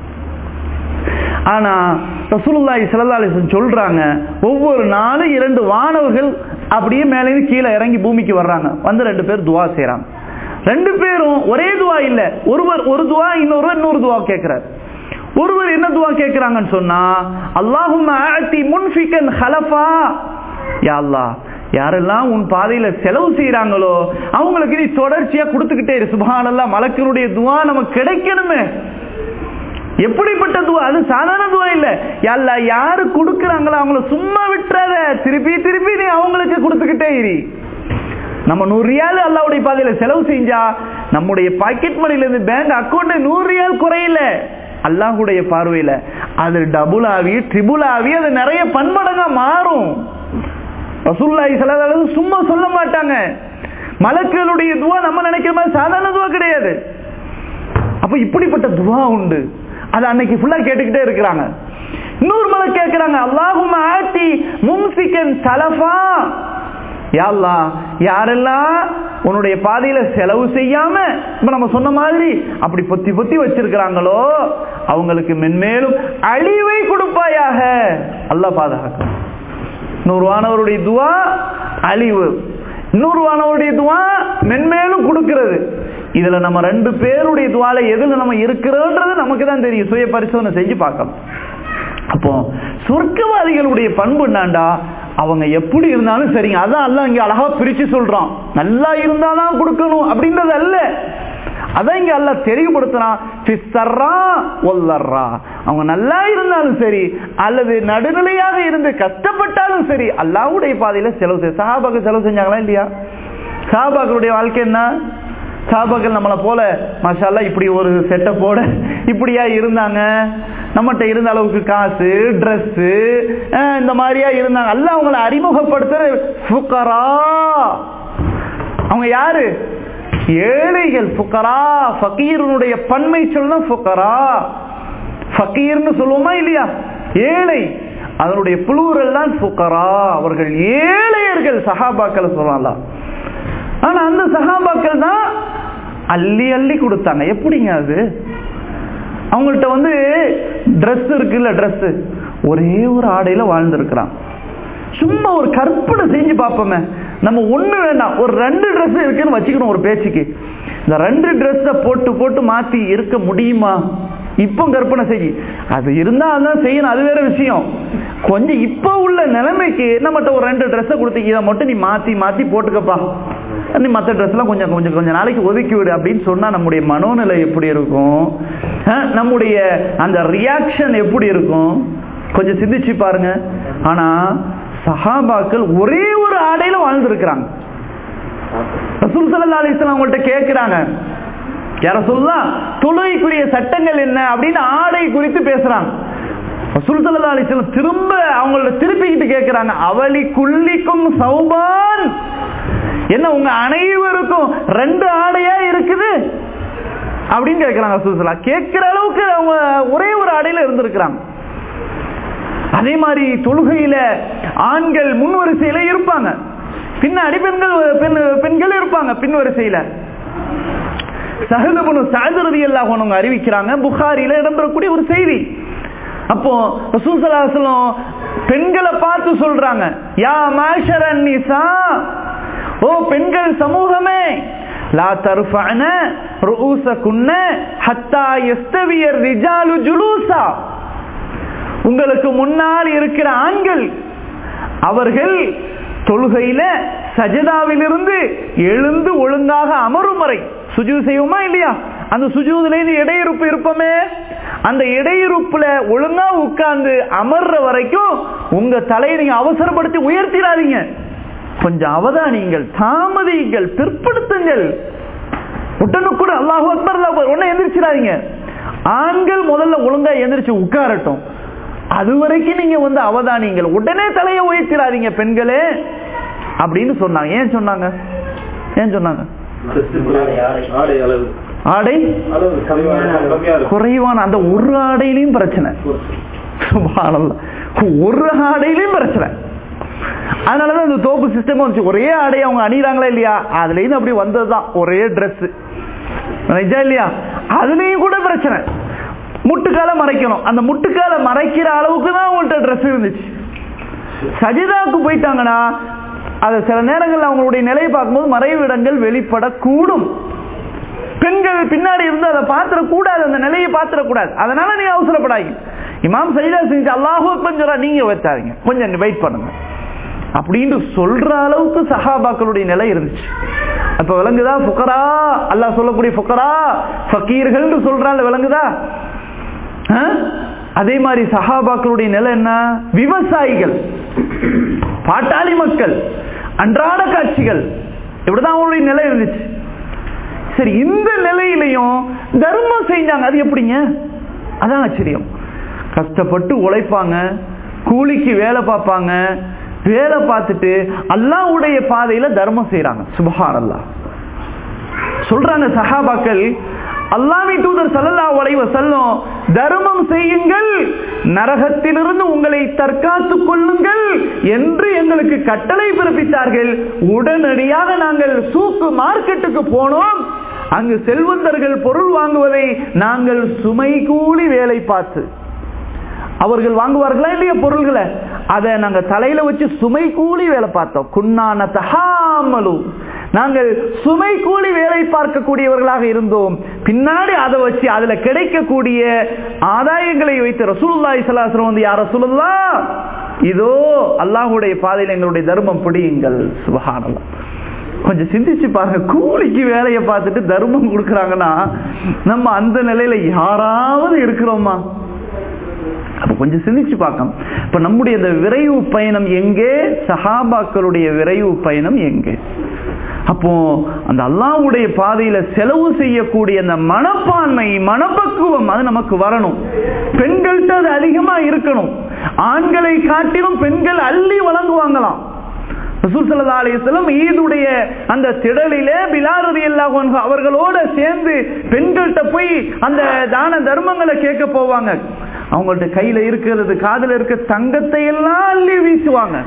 ஆனா ரசூலுல்லாஹி ஸல்லல்லாஹு அலைஹி வஸல்லம் சொல்றாங்க ஒவ்வொரு நாளும் இரண்டு வானவர்கள் அப்படியே மேலே கீழே இறங்கி பூமிக்கு வர்றாங்க வந்து ரெண்டு பேர் துவா செய்றாங்க ரெண்டு பேரும் ஒரே துவா இல்ல ஒருவர் ஒரு துவா இன்னொருவர் இன்னொரு துவா கேட்கிறார் ஒருவர் என்ன துவா கேட்கிறாங்கன்னு சொன்னா அல்லாஹும் ஆத்தி முன்ஃபிகன் ஹலஃபா யா அல்லாஹ் யாரெல்லாம் உன் பாதையில செலவு செய்யறாங்களோ அவங்களுக்கு நீ தொடர்ச்சியா கொடுத்துக்கிட்டே இரு சுபஹானல்லாஹ் மலக்கினுடைய துவா நமக்கு கிடைக்கணுமே எப்படிப்பட்ட துவா அது சாதாரண துவா இல்ல அல்ல யாரு கொடுக்கறாங்களோ அவங்கள சும்மா விட்டுறாத திருப்பி திருப்பி நீ அவங்களுக்கு கொடுத்துக்கிட்டே இரு நம்ம நூறு ரியால் அல்லாவுடைய பாதையில செலவு செஞ்சா நம்முடைய பாக்கெட் மணில இருந்து பேங்க் அக்கௌண்ட் நூறு ரியால் குறையில அல்லாஹுடைய பார்வையில அது டபுள் ஆகி ட்ரிபிள் ஆகி அது நிறைய பன்மடங்கா மாறும் ரசூல்லாய் செலவு சும்மா சொல்ல மாட்டாங்க மலக்களுடைய துவா நம்ம நினைக்கிற மாதிரி சாதாரண துவா கிடையாது அப்ப இப்படிப்பட்ட துவா உண்டு அது அன்னைக்கு ஃபுல்லா கேட்டுக்கிட்டே இருக்கிறாங்க இன்னொரு மலை கேட்கிறாங்க அல்லாஹும் ஆட்டி மும்சிக்கன் தலஃபா யாழ்லா யாரெல்லாம் உன்னுடைய பாதையில செலவு செய்யாம இப்ப நம்ம சொன்ன மாதிரி அப்படி பொத்தி பொத்தி வச்சிருக்கிறாங்களோ அவங்களுக்கு மென்மேலும் அழிவை கொடுப்பாயாக அல்ல பாதுகாக்க நூறுவானவருடைய துவா அழிவு இன்னொருவானவருடைய துவா மென்மேலும் கொடுக்கிறது இதுல நம்ம ரெண்டு பேருடைய துவால எதுல நம்ம இருக்கிறோன்றது நமக்கு தான் தெரியும் சுய பரிசோதனை செஞ்சு பார்க்கணும் அப்போ சொர்க்கவாதிகளுடைய பண்பு என்னாண்டா அவங்க எப்படி இருந்தாலும் சரிங்க அதான் அல்ல இங்க அழகா பிரிச்சு சொல்றான் நல்லா இருந்தாதான் கொடுக்கணும் அப்படின்றது அல்ல அதான் இங்க அல்ல தெளிவுபடுத்துறான் அவங்க நல்லா இருந்தாலும் சரி அல்லது நடுநிலையாக இருந்து கஷ்டப்பட்டாலும் சரி அல்லாவுடைய பாதையில செலவு செய்ய சஹாபாக்கு செலவு செஞ்சாங்களா இல்லையா சஹாபாக்களுடைய வாழ்க்கை என்ன சாபாக்கள் நம்மளை போல மசாலா இப்படி ஒரு செட்டப்போட இப்படியா இருந்தாங்க நம்மகிட்ட இருந்த அளவுக்கு காசு ட்ரெஸ் இந்த மாதிரியா இருந்தாங்க அல்ல அவங்களை அறிமுகப்படுத்துற ஃபுக்கரா அவங்க யாரு ஏழைகள் ஃபுக்கரா ஃபக்கீரனுடைய பன்மை சொல்ல ஃபுக்கரா ஃபக்கீர்னு சொல்லுவோமா இல்லையா ஏழை அதனுடைய புளூரல் தான் ஃபுக்கரா அவர்கள் ஏழையர்கள் சஹாபாக்கள் சொல்லலாம் ஆனா அந்த சகாபாக்கள் தான் அள்ளி அள்ளி கொடுத்தாங்க எப்படிங்க அது அவங்கள்ட்ட வந்து ட்ரெஸ் இருக்குல்ல ட்ரெஸ் ஒரே ஒரு ஆடையில வாழ்ந்திருக்கிறான் சும்மா ஒரு கற்பனை செஞ்சு பார்ப்போமே நம்ம ஒண்ணு வேண்டாம் ஒரு ரெண்டு ட்ரெஸ் இருக்குன்னு வச்சுக்கணும் ஒரு பேச்சுக்கு இந்த ரெண்டு ட்ரெஸ்ஸ போட்டு போட்டு மாத்தி இருக்க முடியுமா இப்போ கற்பனை செய் அது இருந்தா அதான் செய்யணும் அது வேற விஷயம் கொஞ்சம் இப்போ உள்ள நிலைமைக்கு நம்மகிட்ட ஒரு ரெண்டு ட்ரெஸ்ஸை கொடுத்து இதை மட்டும் நீ மாத்தி மாத்தி போட்டுக்கப்பா நீ மற்ற ட்ரெஸ்லாம் கொஞ்சம் கொஞ்சம் கொஞ்சம் நாளைக்கு ஒதுக்கி விடு அப்படின்னு சொன்னா நம்முடைய மனோநிலை எப்படி இருக்கும் அஹ், நம்முடைய அந்த ரியாக்ஷன் எப்படி இருக்கும் கொஞ்சம் சிந்திச்சு பாருங்க ஆனா சஹாபாக்கள் ஒரே ஒரு ஆடையில வாழ்ந்திருக்கிறாங்க ரசூல் சல்லா அலிஸ்லாம் அவங்கள்ட்ட கேட்கிறாங்க யார சொல்லலாம் தொழுகைக்குரிய சட்டங்கள் என்ன அப்படின்னு ஆடை குறித்து பேசுறாங்க ரசூல் சல்லா அலிஸ்லாம் திரும்ப அவங்கள திருப்பிக்கிட்டு கேட்கிறாங்க அவளி குள்ளிக்கும் சௌபான் என்ன உங்க அனைவருக்கும் ரெண்டு ஆடையா இருக்குது அப்படின்னு கேட்கிறாங்க ரசூல் சல்லா கேட்கிற அளவுக்கு அவங்க ஒரே ஒரு ஆடையில இருந்திருக்கிறாங்க அதே மாதிரி தொழுகையில ஆண்கள் முன் வரிசையில இருப்பாங்க பின்னாடி பெண்கள் பெண் பெண்கள் இருப்பாங்க பின் வரிசையில சஹதபுனு சாதரதி எல்லாம் அறிவிக்கிறாங்க புகாரில இடம்பெறக்கூடிய ஒரு செய்தி அப்போ ரசூல் ஸல்லல்லாஹு அலைஹி வஸல்லம் பெண்களை பார்த்து சொல்றாங்க யா மாஷரன் நிசா ஓ பெண்கள் சமூகமே லா தர்ஃபஅன ரூஸகுன்ன ஹத்தா யஸ்தவிய ரிஜாலு ஜுலூசா உங்களுக்கு முன்னால் இருக்கிற ஆண்கள் அவர்கள் தொழுகையில சஜதாவிலிருந்து எழுந்து ஒழுங்காக அமரும் வரை சுஜூ செய்வோமா இல்லையா அந்த சுஜூதுல இருந்து இடையிருப்பு இருப்போமே அந்த இடையிருப்புல ஒழுங்கா உட்கார்ந்து அமர்ற வரைக்கும் உங்க தலையை நீங்க அவசரப்படுத்தி உயர்த்திடாதீங்க கொஞ்சம் அவதானியுங்கள் தாமதியுங்கள் பிற்படுத்துங்கள் உடனுக்குடன் அல்லாஹு அக்பர் அல்லாஹ் அக்பர் உடனே எந்திரிச்சிடாதீங்க ஆண்கள் முதல்ல ஒழுங்கா எந்திரிச்சு உட்காரட்டும் அது வரைக்கும் நீங்க வந்து அவதானிங்கள் உடனே தலையை உயர்த்திடாதீங்க பெண்களே அப்படின்னு சொன்னாங்க ஏன் சொன்னாங்க ஏன் சொன்னாங்க ஆடை அளவு ஆடை அளவு கம்மியா கம்மியா இருக்கும் குறைவான அந்த ஒரு ஆடையிலையும் பிரச்சனை சுப்ஹானல்லாஹ். ஒரு ஆடையிலையும் பிரச்சனை அதனாலதான் இந்த தோப்பு சிஸ்டம் வந்துச்சு ஒரே ஆடை அவங்க அணியிறாங்களா இல்லையா அதுல இருந்து அப்படி வந்ததுதான் ஒரே Dress நிஜா இல்லையா அதுலயும் கூட பிரச்சனை முட்டுக்கால மறைக்கணும் அந்த முட்டுக்கால மறைக்கிற அளவுக்கு தான் அவங்கள்ட்ட Dress இருந்துச்சு சஜிதாவுக்கு போயிட்டாங்கன்னா அது சில நேரங்கள்ல அவங்களுடைய நிலையை பார்க்கும்போது மறைவிடங்கள் வெளிப்படக்கூடும் பெண்கள் பின்னாடி இருந்து அதை பாத்திரக்கூடாது அந்த நிலையை பாத்திரக்கூடாது அதனால நீங்க அவசரப்படாதீங்க இமாம் சைதா செஞ்சு அல்லாஹு கொஞ்சம் நீங்க வைத்தாதீங்க கொஞ்சம் வெயிட் பண்ணுங்க அப்படின்னு சொல்ற அளவுக்கு சஹாபாக்களுடைய நிலை இருந்துச்சு அப்ப விளங்குதா புக்கரா அல்லாஹ் சொல்லக்கூடிய புக்கரா ஃபக்கீர்கள் சொல்றாள் விளங்குதா ஆ? அதே மாதிரி சஹாபாக்களுடைய நிலை என்ன விவசாயிகள் பாட்டாளி மக்கள் அன்றாட காட்சிகள் இப்படிதான் அவங்களுடைய நிலை இருந்துச்சு சரி இந்த நிலையிலையும் தர்மம் செஞ்சாங்க அது எப்படிங்க அதான் ஆச்சரியம் கஷ்டப்பட்டு உழைப்பாங்க கூலிக்கு வேலை பார்ப்பாங்க வேலை பார்த்துட்டு அல்லாஹ்வுடைய பாதையில தர்மம் செய்யறாங்க சுபஹான் அல்லாஹ் சொல்றாங்க சஹாபாக்கள் அல்லாஹ்வின் தூதர் ஸல்லல்லாஹு அலைஹி வஸல்லம் தர்மம் செய்யுங்கள் நரகத்திலிருந்து உங்களை தற்காத்துக் கொள்ளுங்கள் என்று எங்களுக்கு கட்டளை பிறப்பித்தார்கள் உடனடியாக நாங்கள் சூக்கு மார்க்கெட்டுக்கு போனோம் அங்கு செல்வந்தர்கள் பொருள் வாங்குவதை நாங்கள் சுமை கூலி வேலை பார்த்து அவர்கள் வாங்குவார்களா இல்லையா பொருள்களை அதை நாங்க தலையில வச்சு சுமை கூலி வேலை பார்த்தோம் குன்னான தகாமலு நாங்கள் சுமை கூலி வேலை பார்க்கக்கூடியவர்களாக இருந்தோம் பின்னாடி அதை வச்சு அதுல கிடைக்கக்கூடிய ஆதாயங்களை வைத்து ரசூலுல்லாஹி ஸல்லல்லாஹு அலைஹி வந்து யார் ரசூலுல்லா இதோ அல்லாஹ்வுடைய பாதையில் எங்களுடைய தர்மம் பிடியுங்கள் சுபஹானல்லாஹ் கொஞ்சம் சிந்திச்சு பாருங்க கூலிக்கு வேலையை பார்த்துட்டு தர்மம் கொடுக்கறாங்கன்னா நம்ம அந்த நிலையில யாராவது இருக்கிறோமா அப்ப கொஞ்சம் சிந்திச்சு பார்க்கணும் இப்ப நம்முடைய இந்த விரைவு பயணம் எங்கே சஹாபாக்களுடைய விரைவு பயணம் எங்கே அப்போ அந்த அல்லாஹ்வுடைய பாதையில செலவு செய்யக்கூடிய அந்த மனப்பான்மை மனப்பக்குவம் அது நமக்கு வரணும் பெண்கள்கிட்ட அது அதிகமா இருக்கணும் ஆண்களை காட்டிலும் பெண்கள் அள்ளி வழங்குவாங்களாம் ரசூல் ஸல்லல்லாஹு அலைஹி வஸல்லம் ஈதுடைய அந்த திடலிலே பிலால் ரலியல்லாஹு அன்ஹு அவர்களோட சேர்ந்து பெண்கள்கிட்ட போய் அந்த தான தர்மங்களை கேட்க போவாங்க அவங்கள்ட்ட கையில இருக்கிறது காதுல இருக்க தங்கத்தை எல்லாம் அள்ளி வீசுவாங்க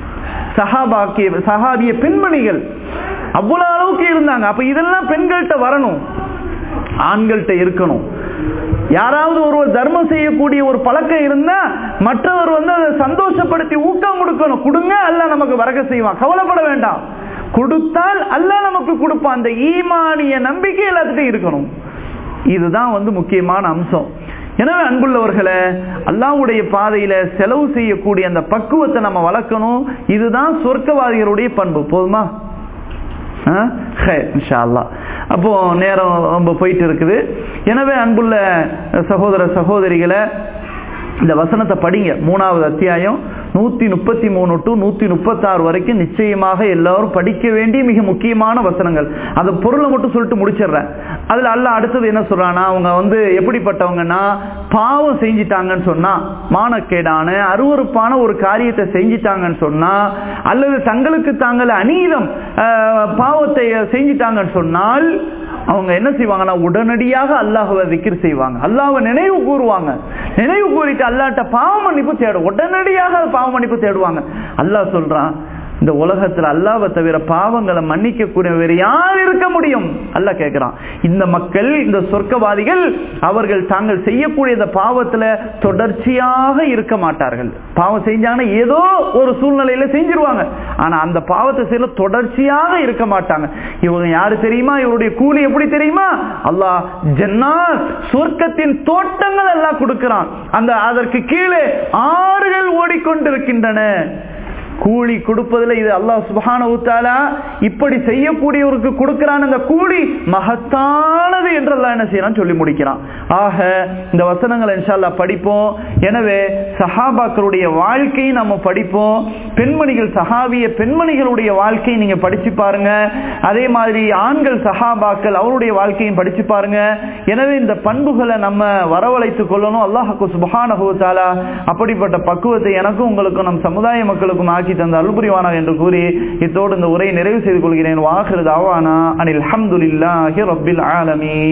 சஹாபாக்கிய சஹாபிய பெண்மணிகள் அவ்வளவு அளவுக்கு இருந்தாங்க அப்ப இதெல்லாம் பெண்கள்கிட்ட வரணும் ஆண்கள்கிட்ட இருக்கணும் யாராவது ஒருவர் தர்மம் செய்யக்கூடிய ஒரு பழக்கம் இருந்தா மற்றவர் வந்து அதை சந்தோஷப்படுத்தி ஊக்கம் கொடுக்கணும் கொடுங்க அல்ல நமக்கு வரக செய்வான் கவலைப்பட வேண்டாம் கொடுத்தால் அல்ல நமக்கு கொடுப்பான் அந்த ஈமானிய நம்பிக்கை எல்லாத்துட்டும் இருக்கணும் இதுதான் வந்து முக்கியமான அம்சம் எனவே அன்புள்ளவர்களே அல்லாஹ்வுடைய பாதையில செலவு செய்யக்கூடிய அந்த பக்குவத்தை நம்ம வளர்க்கணும் இதுதான் சொர்க்கவாதிகளுடைய பண்பு போதுமா ஆ? ஹைர், இன்ஷா அல்லாஹ். அப்போ நேரம் ரொம்ப போயிட்டு இருக்குது எனவே அன்புள்ள சகோதர சகோதரிகளை இந்த வசனத்தை படிங்க மூணாவது அத்தியாயம் நூத்தி முப்பத்தி மூணு டு நூத்தி முப்பத்தாறு வரைக்கும் நிச்சயமாக எல்லாரும் படிக்க வேண்டிய மிக முக்கியமான வசனங்கள் அந்த பொருளை மட்டும் சொல்லிட்டு முடிச்சிடுறேன் அதுல அல்ல அடுத்தது என்ன சொல்றானா அவங்க வந்து எப்படிப்பட்டவங்கன்னா பாவம் செஞ்சிட்டாங்கன்னு சொன்னா மானக்கேடான அருவருப்பான ஒரு காரியத்தை செஞ்சிட்டாங்கன்னு சொன்னா அல்லது தங்களுக்கு தாங்கள் அநீதம் ஆஹ், பாவத்தை செஞ்சிட்டாங்கன்னு சொன்னால் அவங்க என்ன செய்வாங்கன்னா உடனடியாக அல்லாஹுவை விக்கிர் செய்வாங்க அல்லாஹ்வை நினைவு கூறுவாங்க நினைவு கூறிட்டு அல்லாட்ட பாவ மன்னிப்பு தேடும் உடனடியாக பாவ மன்னிப்பு தேடுவாங்க அல்லாஹ் சொல்றான் இந்த உலகத்துல அல்லாவை தவிர பாவங்களை மன்னிக்க கூடிய வேறு யார் இருக்க முடியும் அல்லாஹ் கேட்கிறான் இந்த மக்கள் இந்த சொர்க்கவாதிகள் அவர்கள் தாங்கள் செய்யக்கூடிய இந்த பாவத்துல தொடர்ச்சியாக இருக்க மாட்டார்கள் பாவம் செஞ்சாங்கன்னா ஏதோ ஒரு சூழ்நிலையில செஞ்சிருவாங்க ஆனா அந்த பாவத்தை செய்யல தொடர்ச்சியாக இருக்க மாட்டாங்க இவங்க யாரு தெரியுமா இவருடைய கூலி எப்படி தெரியுமா அல்லாஹ் ஜன்னாத் சொர்க்கத்தின் தோட்டங்கள் எல்லாம் கொடுக்கிறான் அந்த அதற்கு கீழே ஆறுகள் ஓடிக்கொண்டிருக்கின்றன கூலி கொடுப்பதில் இது அல்லாஹ் சுபஹான உத்தாலா இப்படி செய்யக்கூடியவருக்கு கொடுக்கிறான் அந்த கூலி மகத்தானது என்று அல்லாஹ் என்ன செய்யறான் சொல்லி முடிக்கிறான் ஆக இந்த வசனங்களை இன்ஷால்லா படிப்போம் எனவே சஹாபாக்களுடைய வாழ்க்கையை நம்ம படிப்போம் பெண்மணிகள் சஹாபிய பெண்மணிகளுடைய வாழ்க்கையை நீங்க படிச்சு பாருங்க அதே மாதிரி ஆண்கள் சஹாபாக்கள் அவருடைய வாழ்க்கையும் படிச்சு பாருங்க எனவே இந்த பண்புகளை நம்ம வரவழைத்துக் கொள்ளணும் அல்லாஹு சுபஹானஹு தஆலா அப்படிப்பட்ட பக்குவத்தை எனக்கும் உங்களுக்கும் நம் சமுதாய மக்களுக்கும் ஆக்கி தந்த அல்புரிவானா என்று கூறி இத்தோடு இந்த உரையை நிறைவு செய்து கொள்கிறேன் வாஹிரு தாவானா அனில் அல்ஹம்துலில்லாஹி ரப்பில் ஆலமீன்